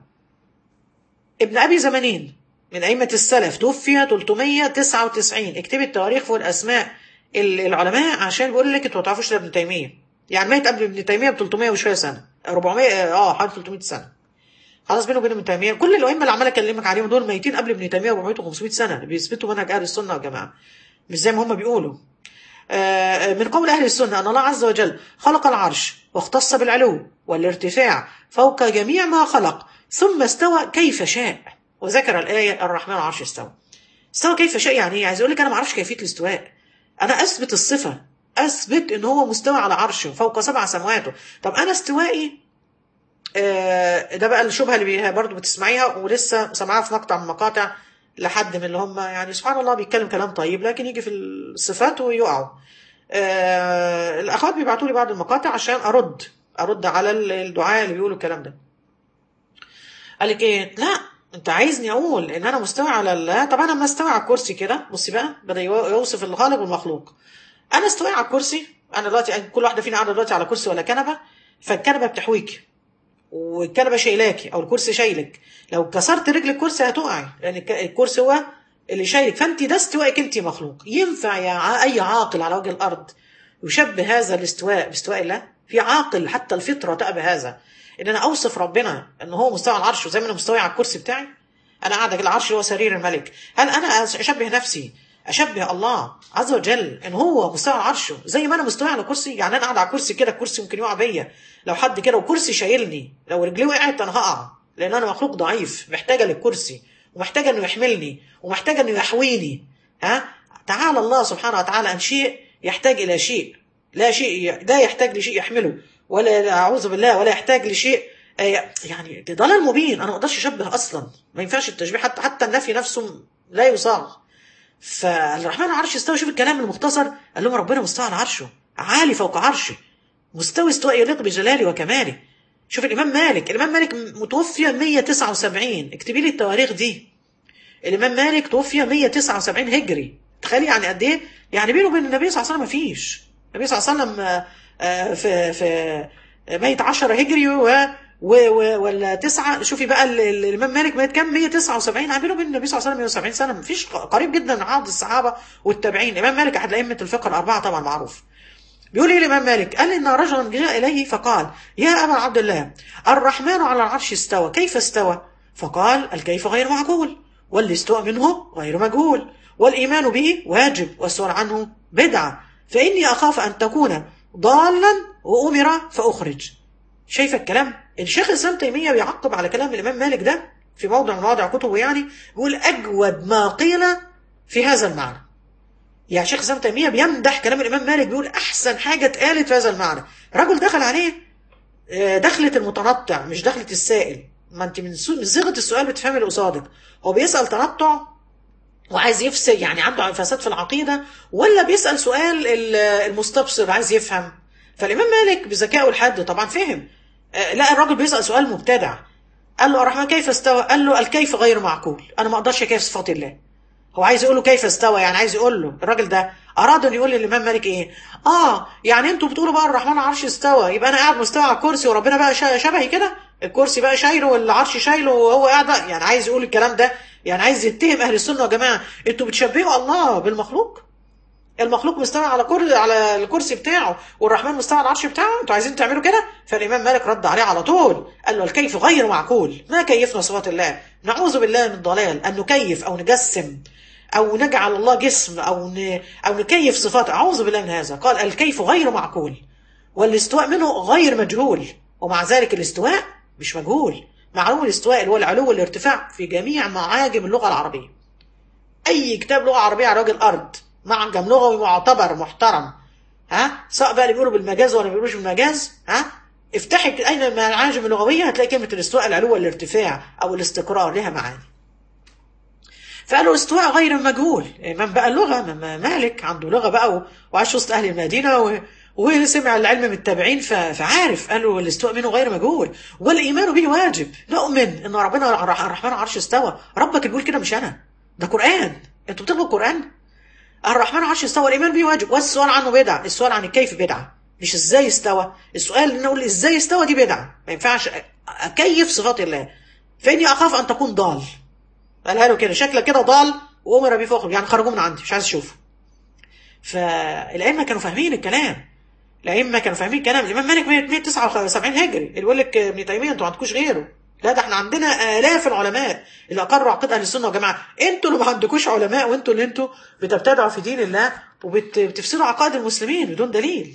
S1: ابن أبي زمانين من أئمة السلف توفي 399 اكتبي التواريخ والأسماء ال- العلماء عشان بيقول لك انتوا ما تعرفوش ده ابن تيمية يعني مات قبل ابن تيمية ب 300 وشوية سنة 400 اه حوالي 300 سنة خلاص بينه وبين ابن تيمية كل الأئمة اللي عمال أكلمك عليهم دول ميتين قبل ابن تيمية ب 400 و500 سنة بيثبتوا منهج أهل السنة والجماعة مش زي ما هم بيقولوا آه، من قول أهل السنة أن الله عز وجل خلق العرش واختص بالعلو والارتفاع فوق جميع ما خلق ثم استوى كيف شاء وذكر الآية الرحمن على العرش استوى استوى كيف شاء يعني ايه عايز اقول لك انا ما اعرفش كيفيه الاستواء انا اثبت الصفه اثبت ان هو مستوى على عرشه فوق سبع سماواته طب انا استوائي آه، ده بقى الشبهه اللي بيها برضو بتسمعيها ولسه سامعاها في مقطع من المقاطع لحد من اللي هم يعني سبحان الله بيتكلم كلام طيب لكن يجي في الصفات ويقعوا آه، الاخوات بيبعتوا لي بعض المقاطع عشان ارد ارد على الدعاء اللي بيقولوا الكلام ده قال لك ايه لا انت عايزني اقول ان انا مستوى على الله طب انا لما استوى على الكرسي كده بصي بقى بدا يو- يوصف الخالق والمخلوق انا استوى على الكرسي انا دلوقتي كل واحده فينا قاعده دلوقتي على كرسي ولا كنبه فالكنبه بتحويك والكنبه شايلاكي او الكرسي شايلك لو كسرت رجل الكرسي هتقعي لان الك- الكرسي هو اللي شايلك فانت ده استوائك انت مخلوق ينفع يا ع- اي عاقل على وجه الارض يشبه هذا الاستواء باستواء الله في عاقل حتى الفطره تأبى هذا ان انا اوصف ربنا ان هو مستوى على العرش وزي ما انا مستوي على الكرسي بتاعي انا قاعده على العرش اللي هو سرير الملك هل انا اشبه نفسي اشبه الله عز وجل ان هو مستوى على عرشه زي ما انا مستوي على كرسي يعني انا قاعد على كرسي كده الكرسي ممكن يقع بيا لو حد كده وكرسي شايلني لو رجلي وقعت انا هقع لان انا مخلوق ضعيف محتاجه للكرسي ومحتاجه انه يحملني ومحتاجه انه يحويني ها تعالى الله سبحانه وتعالى عن شيء يحتاج الى شيء لا شيء لا يحتاج لشيء يحمله ولا اعوذ بالله ولا يحتاج لشيء آه، يعني ده ضلال مبين انا ما اقدرش اشبه اصلا ما ينفعش التشبيه حتى حتى النفي نفسه لا يصاغ فالرحمن على العرش استوى شوف الكلام المختصر قال لهم ربنا مستوى على عرشه عالي فوق عرشه مستوي استواء يليق بجلاله وكماله شوف الامام مالك الامام مالك متوفي 179 اكتبي لي التواريخ دي الامام مالك توفي 179 هجري تخيلي يعني قد ايه يعني بينه وبين النبي صلى الله عليه وسلم مفيش النبي صلى الله عليه وسلم آه، آه، في في ميت 10 هجري و و و ولا تسعة شوفي بقى ال- ال- الامام مالك ميت كام 179 يعني بينه وبين النبي صلى الله عليه وسلم 170 سنه مفيش قريب جدا من عهد الصحابه والتابعين الامام مالك احد ائمه الفقه الاربعه طبعا معروف بيقول ايه الامام مالك قال ان رجلا جاء اليه فقال يا ابا عبد الله الرحمن على العرش استوى كيف استوى فقال الكيف غير معقول والاستواء منه غير مجهول والايمان به واجب والسؤال عنه بدعه فاني اخاف ان تكون ضالا وامر فاخرج شايف الكلام الشيخ الاسلام تيميه بيعقب على كلام الامام مالك ده في موضع من مواضع كتبه يعني بيقول اجود ما قيل في هذا المعنى يعني شيخ الاسلام تيميه بيمدح كلام الامام مالك بيقول احسن حاجه اتقالت في هذا المعنى رجل دخل عليه آه، دخلة المتنطع مش دخلة السائل ما انت من سو- من صيغه السؤال بتفهمي اللي قصادك هو بيسال تنطع وعايز يفسد يعني عنده فساد في العقيده ولا بيسال سؤال ال- المستبصر عايز يفهم فالامام مالك بذكائه الحاد طبعا فهم آه، لقى الراجل بيسال سؤال مبتدع قال له الرحمن كيف استوى قال له الكيف غير معقول انا ما اقدرش كيف صفات الله هو عايز يقول له كيف استوى يعني عايز يقول له الراجل ده اراد ان يقول للامام مالك ايه اه يعني انتوا بتقولوا بقى الرحمن على العرش استوى يبقى انا قاعد مستوى على الكرسي وربنا بقى شا- شبهي كده الكرسي بقى شايله والعرش شايله وهو قاعد بقى- يعني عايز يقول الكلام ده يعني عايز يتهم اهل السنه يا جماعه انتوا بتشبهوا الله بالمخلوق المخلوق مستوى على كر... على الكرسي بتاعه والرحمن مستوى على العرش بتاعه انتوا عايزين تعملوا كده فالامام مالك رد عليه على طول قال له الكيف غير معقول ما كيفنا صفات الله نعوذ بالله من الضلال ان نكيف او نجسم او نجعل الله جسم او ن... او نكيف صفات اعوذ بالله من هذا قال الكيف غير معقول والاستواء منه غير مجهول ومع ذلك الاستواء مش مجهول معلوم الاستواء اللي هو العلو والارتفاع في جميع معاجم اللغه العربيه اي كتاب لغه عربيه على وجه الارض معجم لغوي معتبر محترم ها سواء بقى اللي بيقولوا بالمجاز ولا ما بيقولوش بالمجاز ها افتحي اين من المعاجم اللغويه هتلاقي كلمه الاستواء العلو والارتفاع او الاستقرار لها معاني فقالوا استواء غير مجهول امام بقى اللغه امام مالك عنده لغه بقى و- وعاش وسط اهل المدينه و... وسمع العلم من التابعين ف... فعارف قالوا الاستواء منه غير مجهول والايمان به واجب نؤمن ان ربنا الرح- الرحمن على العرش استوى ربك اللي بيقول كده مش انا ده قران انتوا بتقروا القران الرحمن على العرش استوى الايمان به واجب والسؤال عنه بدعه السؤال عن الكيف بدعه مش ازاي استوى السؤال ان اقول ازاي استوى دي بدعه ما ينفعش أ- اكيف صفات الله فاني اخاف ان تكون ضال قالها له كده شكلك كده ضال وامر بيه فاخرج يعني خرجوه من عندي مش عايز اشوفه فالائمه كانوا فاهمين الكلام الائمه كانوا فاهمين الكلام الامام مالك 179 هجري اللي بيقول لك ابن تيميه انتوا ما عندكوش غيره لا ده احنا عندنا الاف العلماء اللي اقروا عقيده اهل السنه والجماعه انتوا اللي ما عندكوش علماء وانتوا اللي انتوا بتبتدعوا في دين الله وبتفسروا عقائد المسلمين بدون دليل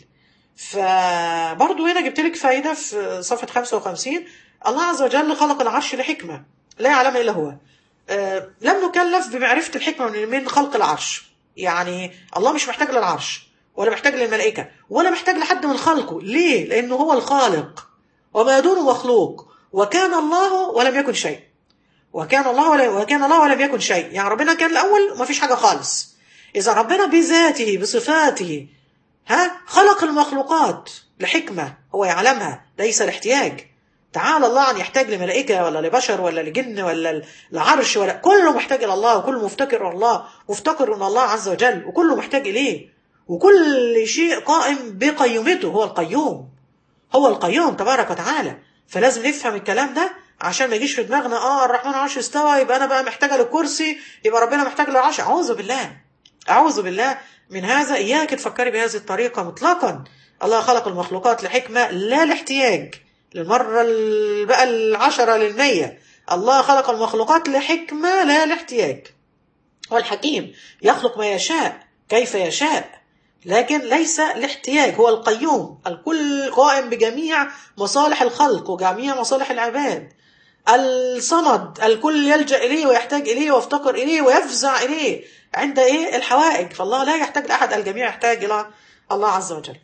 S1: فبرضه هنا جبت لك فايده في صفحه 55 الله عز وجل خلق العرش لحكمه لا يعلم الا هو آه، لم نكلف بمعرفه الحكمه من من خلق العرش يعني الله مش محتاج للعرش ولا محتاج للملائكه ولا محتاج لحد من خلقه ليه لانه هو الخالق وما دونه مخلوق وكان الله ولم يكن شيء وكان الله ولا وكان الله ولم يكن شيء يعني ربنا كان الاول ما فيش حاجه خالص اذا ربنا بذاته بصفاته ها خلق المخلوقات لحكمه هو يعلمها ليس لاحتياج تعالى الله عن يحتاج لملائكه ولا لبشر ولا لجن ولا لعرش ولا كله محتاج الى الله وكله مفتكر الله مفتقر الى الله عز وجل وكله محتاج اليه وكل شيء قائم بقيومته هو القيوم هو القيوم تبارك وتعالى فلازم نفهم الكلام ده عشان ما يجيش في دماغنا اه الرحمن عرش استوى يبقى انا بقى محتاجه للكرسي يبقى ربنا محتاج للعرش اعوذ بالله اعوذ بالله من هذا اياك تفكري بهذه الطريقه مطلقا الله خلق المخلوقات لحكمه لا لاحتياج للمره ال- بقى العشره للمية الله خلق المخلوقات لحكمه لا لاحتياج والحكيم يخلق ما يشاء كيف يشاء لكن ليس لاحتياج هو القيوم الكل قائم بجميع مصالح الخلق وجميع مصالح العباد الصمد الكل يلجأ إليه ويحتاج إليه ويفتقر إليه ويفزع إليه عند إيه الحوائج فالله لا يحتاج لأحد الجميع يحتاج إلى الله عز وجل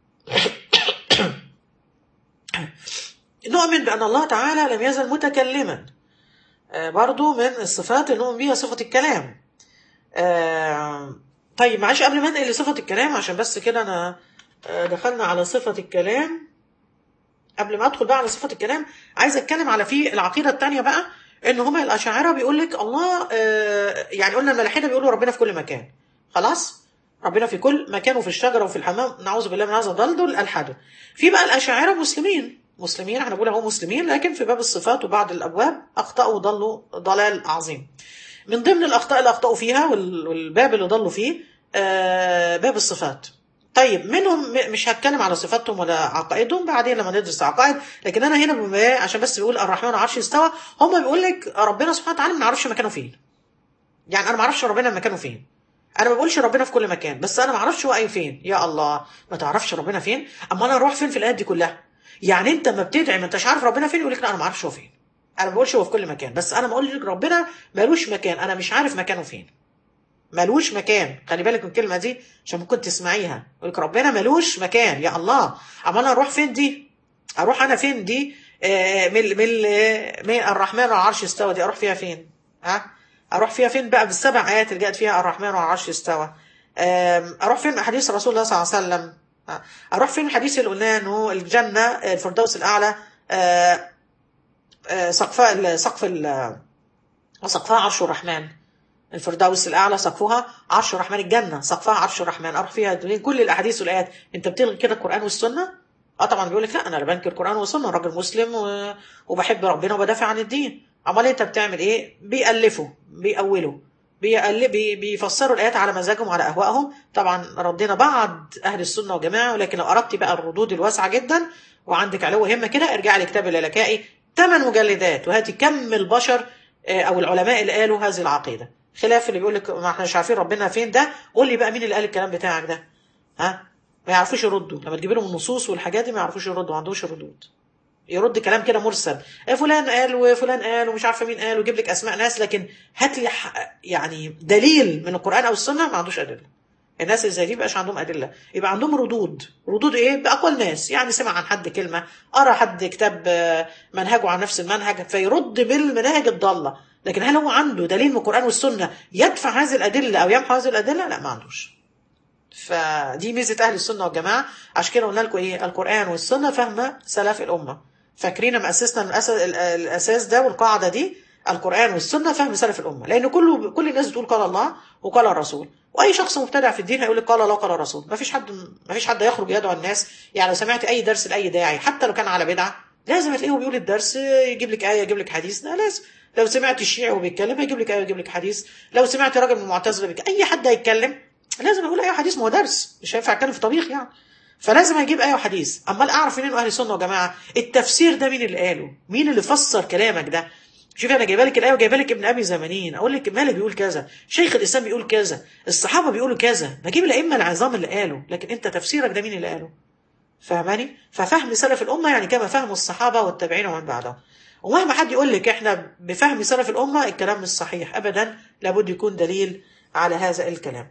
S1: نؤمن بأن الله تعالى لم يزل متكلما آه، برضو من الصفات اللي نؤمن بها صفة الكلام آه، طيب معلش قبل ما انقل لصفة الكلام عشان بس كده انا آه، دخلنا على صفة الكلام قبل ما ادخل بقى على صفة الكلام عايز اتكلم على في العقيدة التانية بقى ان هما الاشاعرة بيقول لك الله آه، يعني قلنا الملاحدة بيقولوا ربنا في كل مكان خلاص ربنا في كل مكان وفي الشجرة وفي الحمام نعوذ بالله من هذا الضلدل الحدث في بقى الاشاعرة مسلمين مسلمين احنا بنقول اهو مسلمين لكن في باب الصفات وبعض الابواب اخطأوا وضلوا ضلال عظيم من ضمن الاخطاء اللي اخطاوا فيها وال- والباب اللي ضلوا فيه آه، باب الصفات طيب منهم م- مش هتكلم على صفاتهم ولا عقائدهم بعدين لما ندرس عقائد لكن انا هنا بما عشان بس بيقول الرحمن على العرش استوى هم بيقول لك ربنا سبحانه وتعالى ما نعرفش مكانه فين يعني انا ما اعرفش ربنا مكانه فين انا ما بقولش ربنا في كل مكان بس انا ما اعرفش هو اي فين يا الله ما تعرفش ربنا فين اما انا اروح فين في الايات دي كلها يعني انت ما بتدعي ما انتش عارف ربنا فين يقول لك لا انا ما اعرفش هو فين انا ما بقولش هو في كل مكان بس انا بقول لك ربنا ملوش مكان انا مش عارف مكانه فين ملوش مكان خلي بالك من الكلمه دي عشان ممكن تسمعيها يقول لك ربنا ملوش مكان يا الله اما انا اروح فين دي اروح انا فين دي آه، من من من الرحمن على العرش استوى دي اروح فيها فين ها اروح فيها فين بقى بالسبع ايات اللي جاءت فيها الرحمن على العرش استوى آم، اروح فين حديث رسول الله صلى الله عليه وسلم ها؟ اروح فين الحديث اللي قلناه انه الجنه الفردوس الاعلى آه، آه، سقفها سقف ال- سقفها عرش الرحمن الفردوس الاعلى سقفها عرش الرحمن الجنه سقفها عرش الرحمن اروح فيها دي- كل الاحاديث والايات انت بتلغي كده القران والسنه اه طبعا بيقول لك لا انا لا بنكر القران والسنه راجل مسلم و... وبحب ربنا وبدافع عن الدين امال انت بتعمل ايه بيالفوا بيأولوا بيقل- بي- بيفسروا الايات على مزاجهم وعلى اهوائهم طبعا ردنا بعض اهل السنه والجماعه ولكن لو اردت بقى الردود الواسعه جدا وعندك علو همه كده ارجعي لكتاب اللالكائي ثمان مجلدات وهاتي كم البشر آه، او العلماء اللي قالوا هذه العقيده خلاف اللي بيقول لك ما احنا مش عارفين ربنا فين ده قول لي بقى مين اللي قال الكلام بتاعك ده ها ما يعرفوش يردوا لما تجيب لهم النصوص والحاجات دي ما يعرفوش يردوا ما عندهمش ردود يرد كلام كده مرسل إيه فلان قال وفلان قال ومش عارفه مين قال ويجيب لك اسماء ناس لكن هات لي ح- يعني دليل من القران او السنه ما عندوش ادله الناس اللي زي دي بقاش عندهم ادله يبقى عندهم ردود ردود ايه باقوال ناس يعني سمع عن حد كلمه قرا حد كتاب آه، منهجه عن نفس المنهج فيرد بالمناهج الضاله لكن هل هو عنده دليل من القران والسنه يدفع هذه الادله او يمحو هذه الادله لا ما عندوش فدي ميزه اهل السنه والجماعه عشان كده قلنا لكم ايه القران والسنه فهم سلف الامه فاكرين لما اسسنا الأس- ال- الاساس ده والقاعده دي القران والسنه فهم سلف الامه لان كله كل الناس بتقول قال الله وقال الرسول واي شخص مبتدع في الدين هيقول لك قال الله وقال الرسول ما فيش حد ما فيش حد يخرج يدعو الناس يعني لو سمعت اي درس لاي داعي حتى لو كان على بدعه لازم هتلاقيه بيقول الدرس يجيب لك ايه يجيب لك حديث لا لازم لو سمعت الشيعي وهو بيتكلم هيجيب لك ايه ويجيب لك حديث لو سمعت راجل من المعتزله بيتكلم اي حد هيتكلم لازم يقول ايه حديث ما هو درس مش هينفع اتكلم في طبيخ يعني فلازم هيجيب ايه وحديث امال اعرف منين اهل السنه وجماعه التفسير ده مين اللي قاله مين اللي فسر كلامك ده شوفي انا جايبه لك الايه وجايبه لك ابن ابي زمانين اقول لك مالك بيقول كذا شيخ الاسلام بيقول كذا الصحابه بيقولوا كذا بجيب الائمه العظام اللي قالوا لكن انت تفسيرك ده مين اللي قاله فاهماني ففهم سلف الامه يعني كما فهم الصحابه والتابعين ومن بعدهم ومهما حد يقول لك احنا بفهم سلف الامه الكلام مش صحيح ابدا لابد يكون دليل على هذا الكلام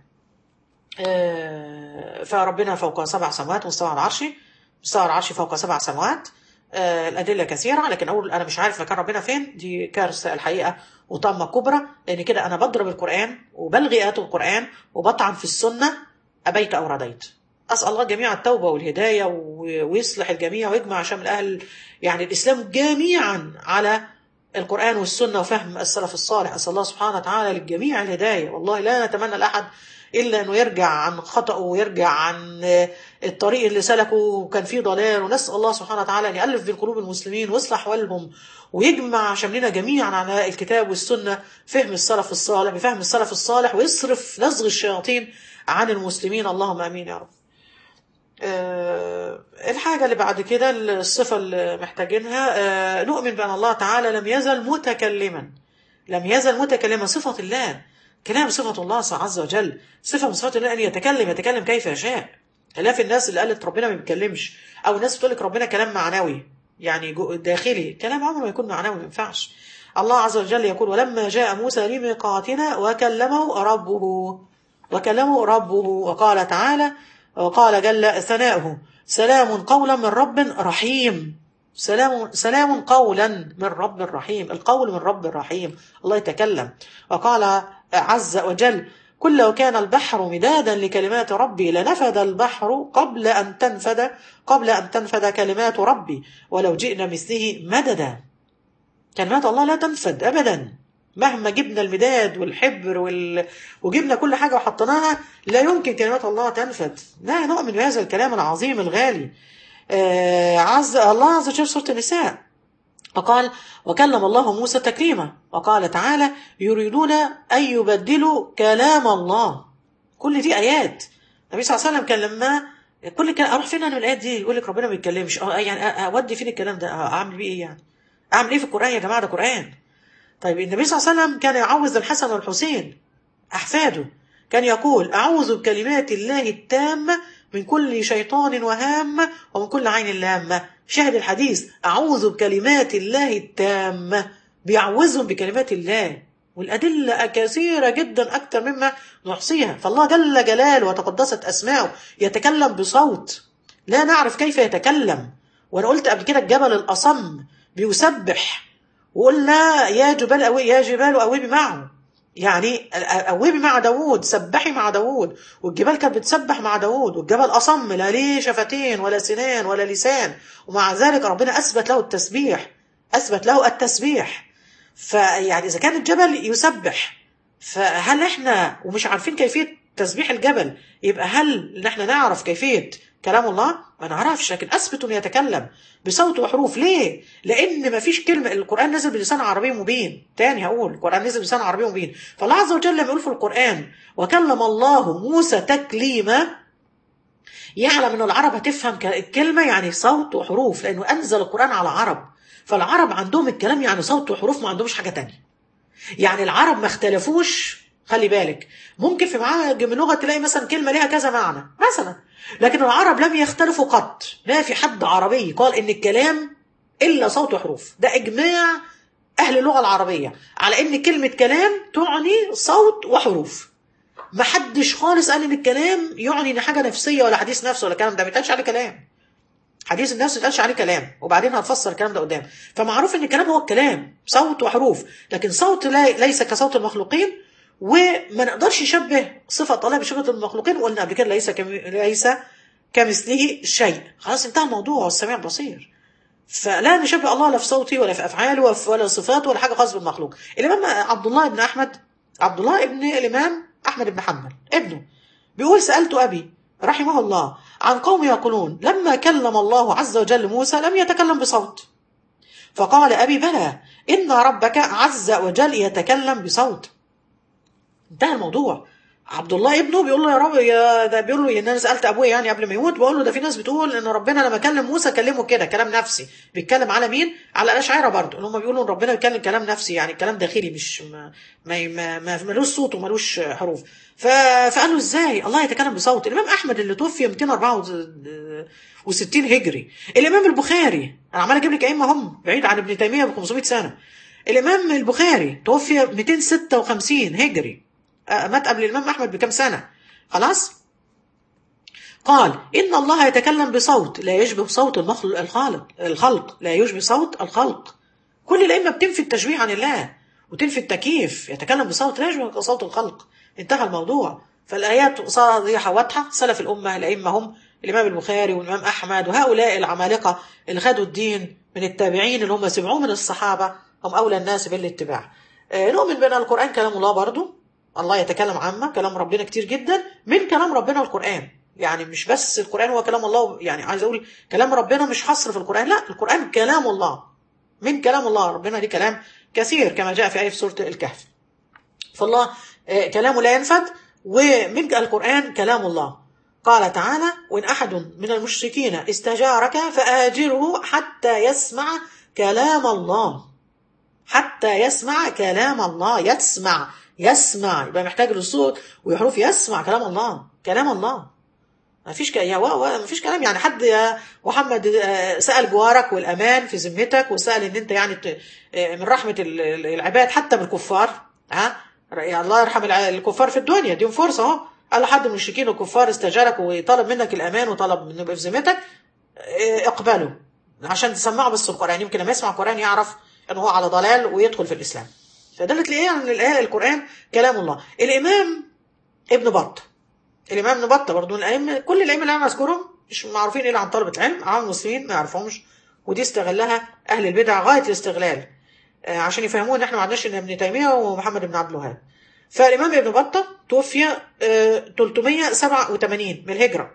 S1: آه، فربنا فوق سبع سماوات مستوى على العرش مستوى العرش فوق سبع سماوات آه، الأدلة كثيرة لكن أقول أنا مش عارف مكان ربنا فين دي كارثة الحقيقة وطامة كبرى لأن كده أنا بضرب القرآن وبلغي آيات القرآن وبطعن في السنة أبيت أو رديت أسأل الله جميع التوبة والهداية و- ويصلح الجميع ويجمع شمل أهل يعني الإسلام جميعا على القرآن والسنة وفهم السلف الصالح أسأل الله سبحانه وتعالى للجميع الهداية والله لا نتمنى لأحد إلا أنه يرجع عن خطأه ويرجع عن الطريق اللي سلكه وكان فيه ضلال ونسأل الله سبحانه وتعالى أن يألف بين قلوب المسلمين ويصلح أحوالهم ويجمع شملنا جميعا على الكتاب والسنة فهم السلف الصالح بفهم السلف الصالح ويصرف لزغ الشياطين عن المسلمين اللهم امين يا رب. آه، الحاجة اللي بعد كده الصفة اللي محتاجينها آه، نؤمن بأن الله تعالى لم يزل متكلما لم يزل متكلما صفة الله كلام صفة الله عز وجل صفة من صفات الله أن يتكلم يتكلم كيف يشاء خلاف الناس اللي قالت ربنا ما بيتكلمش أو الناس بتقول لك ربنا كلام معنوي يعني جو- داخلي كلام عمره ما يكون معنوي ما ينفعش الله عز وجل يقول ولما جاء موسى لميقاتنا وكلمه ربه وكلمه ربه وقال تعالى وقال جل ثناؤه سلام قولا من رب رحيم سلام سلام قولا من رب رحيم القول من رب رحيم الله يتكلم وقال عز وجل كل لو كان البحر مدادا لكلمات ربي لنفد البحر قبل أن تنفد قبل أن تنفد كلمات ربي ولو جئنا مثله مددا كلمات الله لا تنفد أبدا مهما جبنا المداد والحبر وال... وجبنا كل حاجة وحطيناها لا يمكن كلمات الله تنفد لا نؤمن بهذا الكلام العظيم الغالي آه عز الله عز وجل سورة النساء وقال وكلم الله موسى تكريما وقال تعالى يريدون أن يبدلوا كلام الله كل دي آيات النبي صلى الله عليه وسلم كان لما كل كلام أروح فين أنا من الآيات دي يقول لك ربنا ما بيتكلمش أه يعني أودي فين الكلام ده أه أعمل بيه إيه يعني أعمل إيه في القرآن يا جماعة ده قرآن طيب النبي صلى الله عليه وسلم كان يعوذ الحسن والحسين أحفاده كان يقول أعوذ بكلمات الله التامة من كل شيطان وهامة ومن كل عين لامة شاهد الحديث أعوذ بكلمات الله التامة بيعوذهم بكلمات الله والأدلة كثيرة جدا أكثر مما نحصيها فالله جل جلاله وتقدست أسماؤه يتكلم بصوت لا نعرف كيف يتكلم وأنا قلت قبل كده الجبل الأصم بيسبح وقلنا يا جبال أوي يا جبال أوبي معه يعني أوبي مع داوود سبحي مع داوود والجبال كانت بتسبح مع داوود والجبل أصم لا ليه شفتين ولا سنان ولا لسان ومع ذلك ربنا أثبت له التسبيح أثبت له التسبيح فيعني إذا كان الجبل يسبح فهل إحنا ومش عارفين كيفية تسبيح الجبل يبقى هل إحنا نعرف كيفية كلام الله ما نعرفش لكن أثبت أنه يتكلم بصوت وحروف ليه لأن ما فيش كلمة القرآن نزل بلسان عربي مبين تاني هقول القرآن نزل بلسان عربي مبين فالله عز وجل لما يقول في القرآن وكلم الله موسى تكليما يعلم أن العرب هتفهم الكلمة يعني صوت وحروف لأنه أنزل القرآن على عرب فالعرب عندهم الكلام يعني صوت وحروف ما عندهمش حاجة تانية يعني العرب ما اختلفوش خلي بالك ممكن في معاجم اللغة تلاقي مثلا كلمة ليها كذا معنى مثلا لكن العرب لم يختلفوا قط ما في حد عربي قال ان الكلام الا صوت وحروف ده اجماع اهل اللغة العربية على ان كلمة كلام تعني صوت وحروف ما حدش خالص قال ان الكلام يعني ان حاجة نفسية ولا حديث نفس ولا كلام ده ما يتقالش عليه كلام حديث النفس ما يتقالش عليه كلام وبعدين هنفسر الكلام ده قدام فمعروف ان الكلام هو الكلام صوت وحروف لكن صوت ليس كصوت المخلوقين وما نقدرش نشبه صفة الله بصفة المخلوقين وقلنا قبل كده ليس كم... ليس كمثله شيء خلاص انتهى الموضوع هو السميع البصير فلا نشبه الله لا في صوته ولا في افعاله ولا صفاته ولا حاجه خاصه بالمخلوق الامام عبد الله بن احمد عبد الله ابن الامام احمد بن حنبل ابنه بيقول سالت ابي رحمه الله عن قوم يقولون لما كلم الله عز وجل موسى لم يتكلم بصوت فقال ابي بلى ان ربك عز وجل يتكلم بصوت انتهى الموضوع عبد الله ابنه بيقول له يا رب يا ده بيقول له ان انا سالت ابويا يعني قبل ما يموت بقول له ده في ناس بتقول ان ربنا لما كلم موسى كلمه كده كلام نفسي بيتكلم على مين على الاشاعره برضه ان هم بيقولوا ان ربنا بيتكلم كلام نفسي يعني كلام داخلي مش ما ما ما, ما ملوش صوت وملوش حروف ف... فقال له ازاي الله يتكلم بصوت الامام احمد اللي توفي 264 هجري الامام البخاري انا عمال اجيب لك ائمه هم بعيد عن ابن تيميه ب 500 سنه الامام البخاري توفي 256 هجري مات قبل الإمام أحمد بكم سنة خلاص قال إن الله يتكلم بصوت لا يشبه صوت المخلق الخالق الخلق لا يشبه صوت الخلق كل الأئمة بتنفي التشبيه عن الله وتنفي التكييف يتكلم بصوت لا يشبه صوت الخلق انتهى الموضوع فالآيات صادحة واضحة سلف الأمة الأئمة هم الإمام البخاري والإمام أحمد وهؤلاء العمالقة اللي خدوا الدين من التابعين اللي هم سمعوه من الصحابة هم أولى الناس بالاتباع نؤمن بأن القرآن كلام الله برضه الله يتكلم عامة كلام ربنا كتير جدا من كلام ربنا القرآن يعني مش بس القرآن هو كلام الله يعني عايز أقول كلام ربنا مش حصر في القرآن لا القرآن كلام الله من كلام الله ربنا ليه كلام كثير كما جاء في آية في سورة الكهف فالله كلامه لا ينفد ومن القرآن كلام الله قال تعالى وإن أحد من المشركين استجارك فآجره حتى يسمع كلام الله حتى يسمع كلام الله يسمع يسمع يبقى محتاج للصوت ويحروف يسمع كلام الله كلام الله ما فيش ك... يا ما فيش كلام يعني حد يا محمد سأل جوارك والأمان في ذمتك وسأل إن أنت يعني من رحمة العباد حتى بالكفار ها يا الله يرحم الكفار في الدنيا دي فرصة أهو قال حد من المشركين والكفار استجارك وطلب منك الأمان وطلب منه في ذمتك اقبله عشان تسمعه بس القرآن يمكن لما يسمع القرآن يعرف إن هو على ضلال ويدخل في الإسلام فدلت لإيه عن الآية القرآن كلام الله الإمام ابن بطة الإمام ابن بطة برضه من الأئمة كل الأئمة اللي أنا أذكرهم مش معروفين إلا عن طلبة علم عام المسلمين ما يعرفهمش ودي استغلها أهل البدع غاية الاستغلال آه عشان يفهموا إن إحنا ما عندناش إلا ابن تيمية ومحمد بن عبد الوهاب فالإمام ابن بطة توفي آه 387 من الهجرة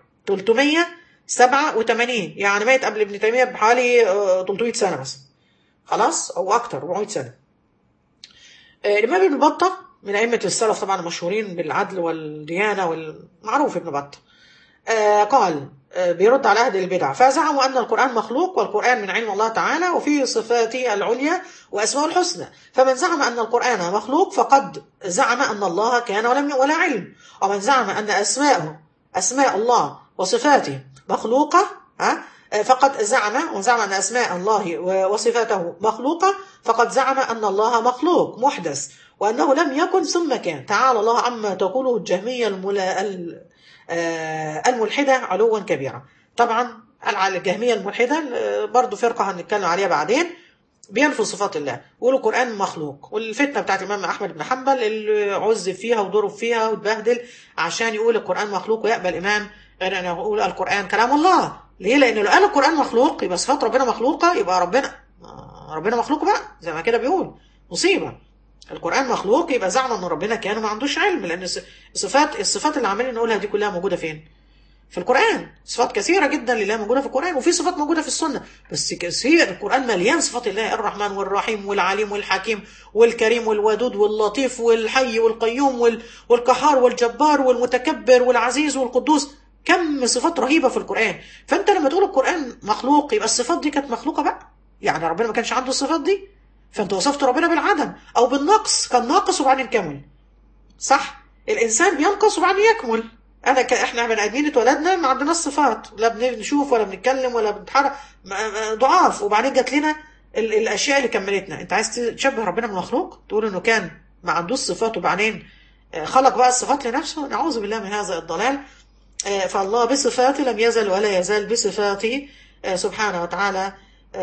S1: 387 يعني مات قبل ابن تيمية بحوالي آه 300 سنة بس خلاص أو أكتر 400 سنة الإمام ابن بطة من أئمة السلف طبعا المشهورين بالعدل والديانة والمعروف ابن بطة آه قال آه بيرد على أهل البدع فزعموا أن القرآن مخلوق والقرآن من علم الله تعالى وفيه صفاته العليا وأسماء الحسنى فمن زعم أن القرآن مخلوق فقد زعم أن الله كان ولم ولا علم ومن زعم أن أسماءه أسماء الله وصفاته مخلوقة ها فقد زعم وزعم أن أسماء الله وصفاته مخلوقة فقد زعم أن الله مخلوق محدث وأنه لم يكن ثم كان تعالى الله عما تقوله الجهمية الملا الملحدة علوا كبيرا طبعا الجهمية الملحدة برضو فرقة هنتكلم عليها بعدين بينفوا صفات الله يقولوا القرآن مخلوق والفتنة بتاعت الإمام أحمد بن حنبل اللي عذب فيها وضرب فيها واتبهدل عشان يقول القرآن مخلوق ويقبل إمام غير أن يقول القرآن كلام الله ليه؟ لأن لو قال القرآن مخلوق يبقى صفات ربنا مخلوقة يبقى ربنا ربنا مخلوق بقى زي ما كده بيقول مصيبة القرآن مخلوق يبقى زعم ان ربنا كان ما عندوش علم لأن الصفات الصفات اللي عمالين نقولها دي كلها موجودة فين؟ في القرآن صفات كثيرة جدا لله موجودة في القرآن وفي صفات موجودة في السنة بس كثير القرآن مليان صفات الله الرحمن والرحيم والعليم والحكيم والكريم والودود واللطيف والحي والقيوم والقهار والجبار والمتكبر والعزيز والقدوس كم صفات رهيبة في القرآن فأنت لما تقول القرآن مخلوق يبقى الصفات دي كانت مخلوقة بقى يعني ربنا ما كانش عنده الصفات دي فأنت وصفت ربنا بالعدم أو بالنقص كان ناقص وبعدين كمل صح الإنسان بينقص وبعدين يكمل انا ك... احنا بني ادمين اتولدنا ما عندناش صفات لا بنشوف ولا بنتكلم ولا بنتحرك ضعاف وبعدين جات لنا ال... الاشياء اللي كملتنا انت عايز تشبه ربنا بالمخلوق تقول انه كان ما عندوش صفات وبعدين خلق بقى الصفات لنفسه نعوذ بالله من هذا الضلال فالله بصفاته لم يزل ولا يزال بصفاته سبحانه وتعالى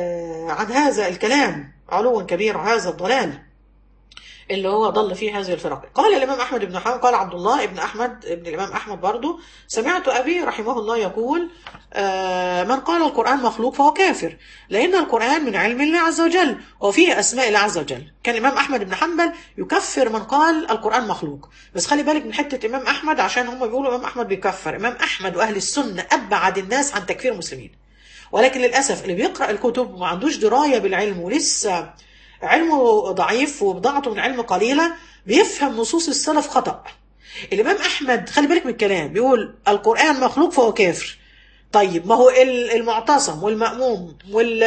S1: عن هذا الكلام علوا كبير هذا الضلال اللي هو ضل فيه هذه الفرق قال الإمام أحمد بن حنبل قال عبد الله ابن أحمد ابن الإمام أحمد برضو سمعت أبي رحمه الله يقول آه من قال القرآن مخلوق فهو كافر لأن القرآن من علم الله عز وجل وفيه أسماء الله عز وجل كان الإمام أحمد بن حنبل يكفر من قال القرآن مخلوق بس خلي بالك من حتة إمام أحمد عشان هم بيقولوا إمام أحمد بيكفر إمام أحمد وأهل السنة أبعد الناس عن تكفير المسلمين ولكن للأسف اللي بيقرأ الكتب وما عندوش دراية بالعلم ولسه علمه ضعيف وبضاعته من علم قليلة بيفهم نصوص السلف خطأ الإمام أحمد خلي بالك من الكلام بيقول القرآن مخلوق فهو كافر طيب ما هو المعتصم والمأموم وال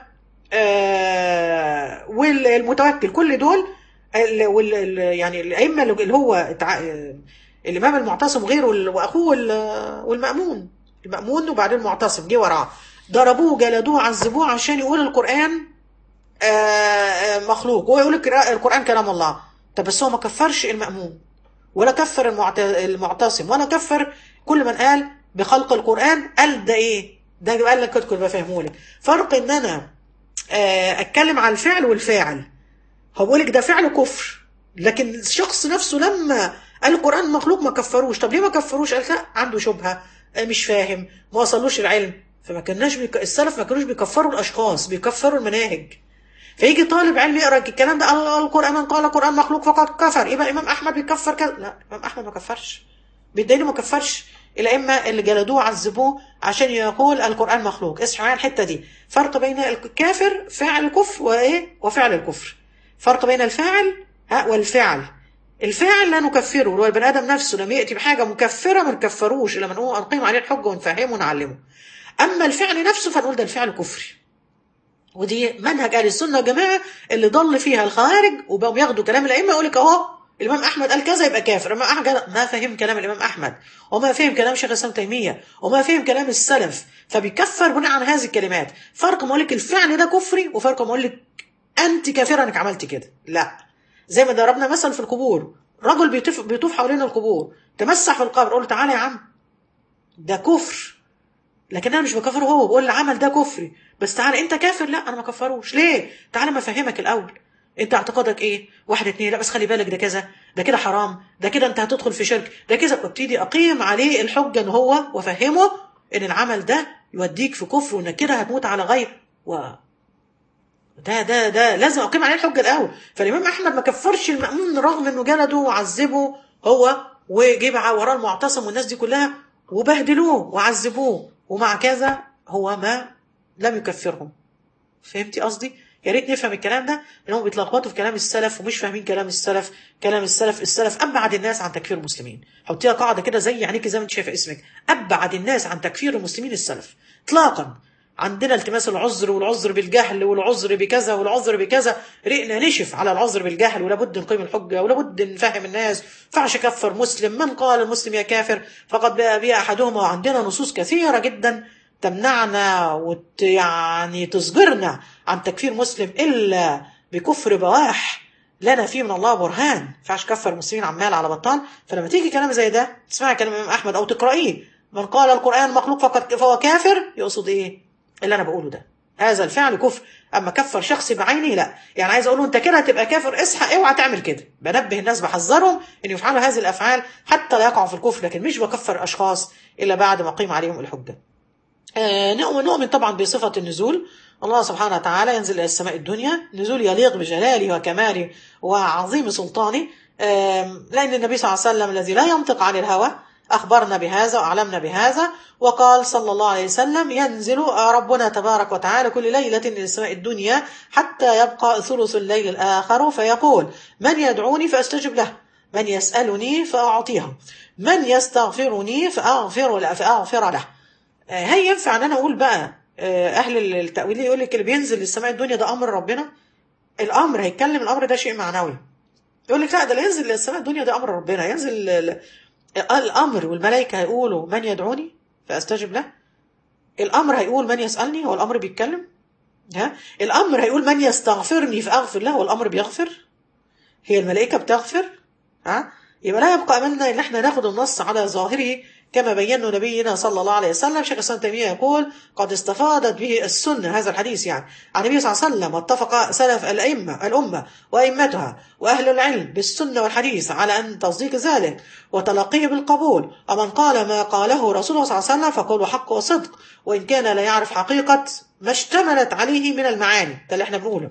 S1: آه والمتوكل كل دول وال يعني الأئمة اللي هو الإمام المعتصم غيره وأخوه والمأمون المأمون وبعدين المعتصم جه وراه ضربوه جلدوه عذبوه عشان يقول القرآن مخلوق وهو يقول القرآن كلام الله طب بس هو ما كفرش المأموم ولا كفر المعتصم ولا كفر كل من قال بخلق القرآن قال ده ايه ده قال لك كنت بفهمه لك فرق ان انا اتكلم على الفعل والفاعل هو بيقول لك ده فعل كفر لكن الشخص نفسه لما قال القرآن مخلوق ما كفروش طب ليه ما كفروش قال عنده شبهة مش فاهم ما وصلوش العلم فما كناش بيك... السلف ما كانوش بيكفروا الاشخاص بيكفروا المناهج فيجي طالب علم يقرا الكلام ده الله القران من قال القران مخلوق فقد كفر يبقى الامام احمد بيكفر كذا لا الامام احمد ما كفرش بالدليل ما كفرش الائمه اللي جلدوه عذبوه عشان يقول القران مخلوق اسمع معايا الحته دي فرق بين الكافر فاعل الكفر وايه وفعل الكفر فرق بين الفاعل ها والفعل الفاعل لا نكفره هو البني ادم نفسه لما ياتي بحاجه مكفره ما نكفروش لما نقول نقيم عليه الحجه ونفهمه ونعلمه اما الفعل نفسه فنقول ده الفعل كفري ودي منهج اهل السنه والجماعه اللي ضل فيها الخوارج وبقوا ياخدوا كلام الائمه يقول لك اهو الامام احمد قال كذا يبقى كافر الامام احمد ما فهم كلام الامام احمد وما فهم كلام شيخ الاسلام تيميه وما فهم كلام السلف فبيكفر بناء على هذه الكلمات فرق ما اقول لك الفعل ده كفري وفرق ما اقول لك انت كافره انك عملت كده لا زي ما ضربنا مثل في القبور رجل بيطوف بيطوف حوالين القبور تمسح في القبر قول تعالى يا عم ده كفر لكن انا مش بكفره هو بقول العمل ده كفري بس تعالى انت كافر لا انا ما كفروش ليه تعالى ما افهمك الاول انت اعتقادك ايه واحد اتنين لا بس خلي بالك ده كذا ده كده حرام ده كده انت هتدخل في شرك ده كذا وابتدي اقيم عليه الحجه ان هو وافهمه ان العمل ده يوديك في كفر وانك كده هتموت على غير و ده ده ده لازم اقيم عليه الحجه الاول فالامام احمد ما كفرش المامون رغم انه جلده وعذبه هو وجه وراه المعتصم والناس دي كلها وبهدلوه وعذبوه ومع كذا هو ما لم يكفرهم فهمتي قصدي يا ريت نفهم الكلام ده لانهم بيتلخبطوا في كلام السلف ومش فاهمين كلام السلف كلام السلف السلف ابعد الناس عن تكفير المسلمين حطيها قاعده كده زي عينيك زي ما انت شايفه اسمك ابعد الناس عن تكفير المسلمين السلف اطلاقا عندنا التماس العذر والعذر بالجهل والعذر بكذا والعذر بكذا رئنا نشف على العذر بالجهل ولابد نقيم الحجه ولابد نفهم الناس ما ينفعش كفر مسلم من قال المسلم يا كافر فقد باء بها احدهما وعندنا نصوص كثيره جدا تمنعنا وت يعني تصبرنا عن تكفير مسلم الا بكفر بواح لنا فيه من الله برهان ما ينفعش كفر المسلمين عمال على بطال فلما تيجي كلام زي ده تسمعي كلام الامام احمد او تقرايه من قال القران مخلوق فقد فهو كافر يقصد ايه اللي انا بقوله ده هذا الفعل كفر اما كفر شخص بعينه لا يعني عايز اقول له انت كده هتبقى كافر اصحى اوعى تعمل كده بنبه الناس بحذرهم ان يفعلوا هذه الافعال حتى لا يقعوا في الكفر لكن مش بكفر اشخاص الا بعد ما اقيم عليهم الحجه آه نؤمن طبعا بصفه النزول الله سبحانه وتعالى ينزل الى السماء الدنيا نزول يليق بجلاله وكماله وعظيم سلطانه آه لان النبي صلى الله عليه وسلم الذي لا ينطق عن الهوى أخبرنا بهذا وأعلمنا بهذا وقال صلى الله عليه وسلم ينزل ربنا تبارك وتعالى كل ليلة إلى السماء الدنيا حتى يبقى ثلث الليل الآخر فيقول من يدعوني فأستجب له من يسألني فأعطيه من يستغفرني فأغفر, فأغفر له هل ينفع أن أنا أقول بقى أهل التأويل يقول لك اللي بينزل للسماء الدنيا ده أمر ربنا الأمر هيتكلم الأمر ده شيء معنوي يقول لك لا ده اللي ينزل للسماء الدنيا ده أمر ربنا ينزل الامر والملائكه هيقولوا من يدعوني فاستجب له الامر هيقول من يسالني هو الامر بيتكلم ها الامر هيقول من يستغفرني فاغفر له والامر بيغفر هي الملائكه بتغفر ها يبقى لا يبقى املنا ان احنا ناخد النص على ظاهره كما بينه نبينا صلى الله عليه وسلم شيخ الاسلام تيميه يقول قد استفادت به السنه هذا الحديث يعني عن النبي صلى الله عليه وسلم واتفق سلف الائمه الامه وائمتها واهل العلم بالسنه والحديث على ان تصديق ذلك وتلقيه بالقبول ومن قال ما قاله رسول الله صلى الله عليه وسلم فقوله حق وصدق وان كان لا يعرف حقيقه ما اشتملت عليه من المعاني ده اللي احنا بنقوله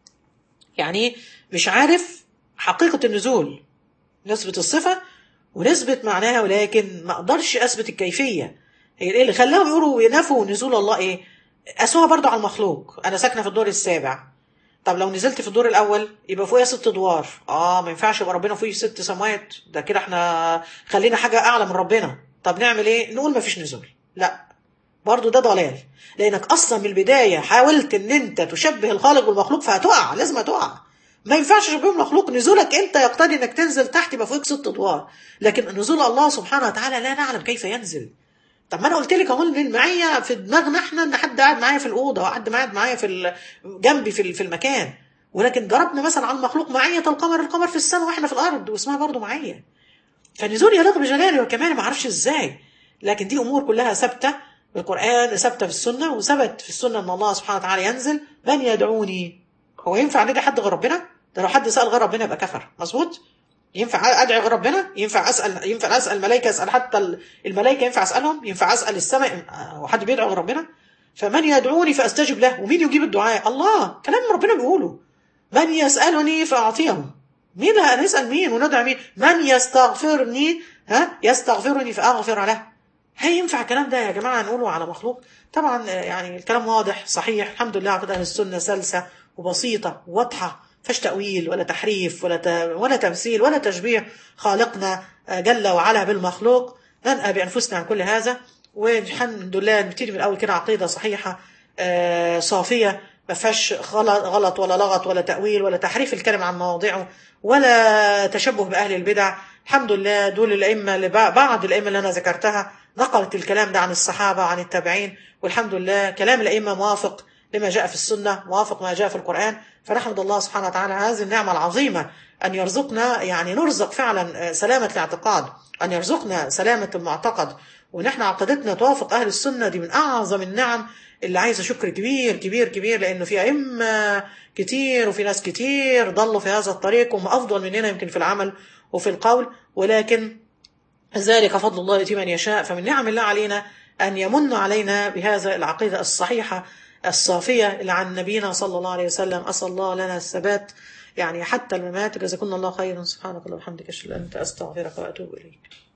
S1: يعني مش عارف حقيقه النزول نسبه الصفه ونثبت معناها ولكن ما اقدرش اثبت الكيفيه هي ايه اللي خلاهم يقولوا ينفوا نزول الله ايه قاسوها برضو على المخلوق انا ساكنه في الدور السابع طب لو نزلت في الدور الاول يبقى فوقيا ست ادوار اه ما ينفعش يبقى ربنا فوقيه ست سماوات ده كده احنا خلينا حاجه اعلى من ربنا طب نعمل ايه نقول ما فيش نزول لا برضو ده ضلال لانك اصلا من البدايه حاولت ان انت تشبه الخالق بالمخلوق فهتقع لازم هتقع ما ينفعش تشبهه مخلوق نزولك انت يقتضي انك تنزل تحت يبقى فوقك ست ادوار لكن نزول الله سبحانه وتعالى لا نعلم كيف ينزل طب ما انا قلت لك اهو ان المعيه في دماغنا احنا ان حد قاعد معايا في الاوضه وحد قاعد معايا في جنبي في في المكان ولكن ضربنا مثلا على المخلوق معيه القمر القمر في السماء واحنا في الارض واسمها برضه معيه فنزول يليق بجلاله وكماله ما اعرفش ازاي لكن دي امور كلها ثابته بالقران ثابته في السنه وثبت في السنه ان الله سبحانه وتعالى ينزل من يدعوني هو ينفع ندعي حد غير ربنا ده لو حد سال غير ربنا يبقى كفر مظبوط ينفع ادعي غير ربنا ينفع اسال ينفع اسال الملائكه اسال حتى الملائكه ينفع اسالهم ينفع اسال السماء وحد بيدعو غير ربنا فمن يدعوني فاستجب له ومين يجيب الدعاء الله كلام ربنا بيقوله من يسالني فاعطيه مين هنسال مين وندعي مين من يستغفرني ها يستغفرني فاغفر له هل ينفع الكلام ده يا جماعه نقوله على مخلوق طبعا يعني الكلام واضح صحيح الحمد لله عقيده اهل السنه سلسه وبسيطه واضحه فيش تأويل ولا تحريف ولا ت... ولا تمثيل ولا تشبيه خالقنا جل وعلا بالمخلوق ننأى بأنفسنا عن كل هذا والحمد لله نبتدي من الأول كده عقيدة صحيحة صافية ما فيهاش غلط, غلط ولا لغط ولا تأويل ولا تحريف الكلام عن مواضعه ولا تشبه بأهل البدع الحمد لله دول الأئمة اللي بعض الأئمة اللي أنا ذكرتها نقلت الكلام ده عن الصحابة عن التابعين والحمد لله كلام الأئمة موافق لما جاء في السنة موافق ما جاء في القرآن فنحمد الله سبحانه وتعالى هذه النعمة العظيمة أن يرزقنا يعني نرزق فعلا سلامة الاعتقاد أن يرزقنا سلامة المعتقد ونحن عقيدتنا توافق أهل السنة دي من أعظم النعم اللي عايزة شكر كبير كبير كبير لأنه في أئمة كتير وفي ناس كتير ضلوا في هذا الطريق وهم أفضل مننا يمكن في العمل وفي القول ولكن ذلك فضل الله يؤتي من يشاء فمن نعم الله علينا أن يمن علينا بهذا العقيدة الصحيحة الصافية اللي عن نبينا صلى الله عليه وسلم أسأل الله لنا الثبات يعني حتى الممات جزاكم الله خيرا سبحانك اللهم وبحمدك أشهد أن لا إله إلا أنت أستغفرك وأتوب إليك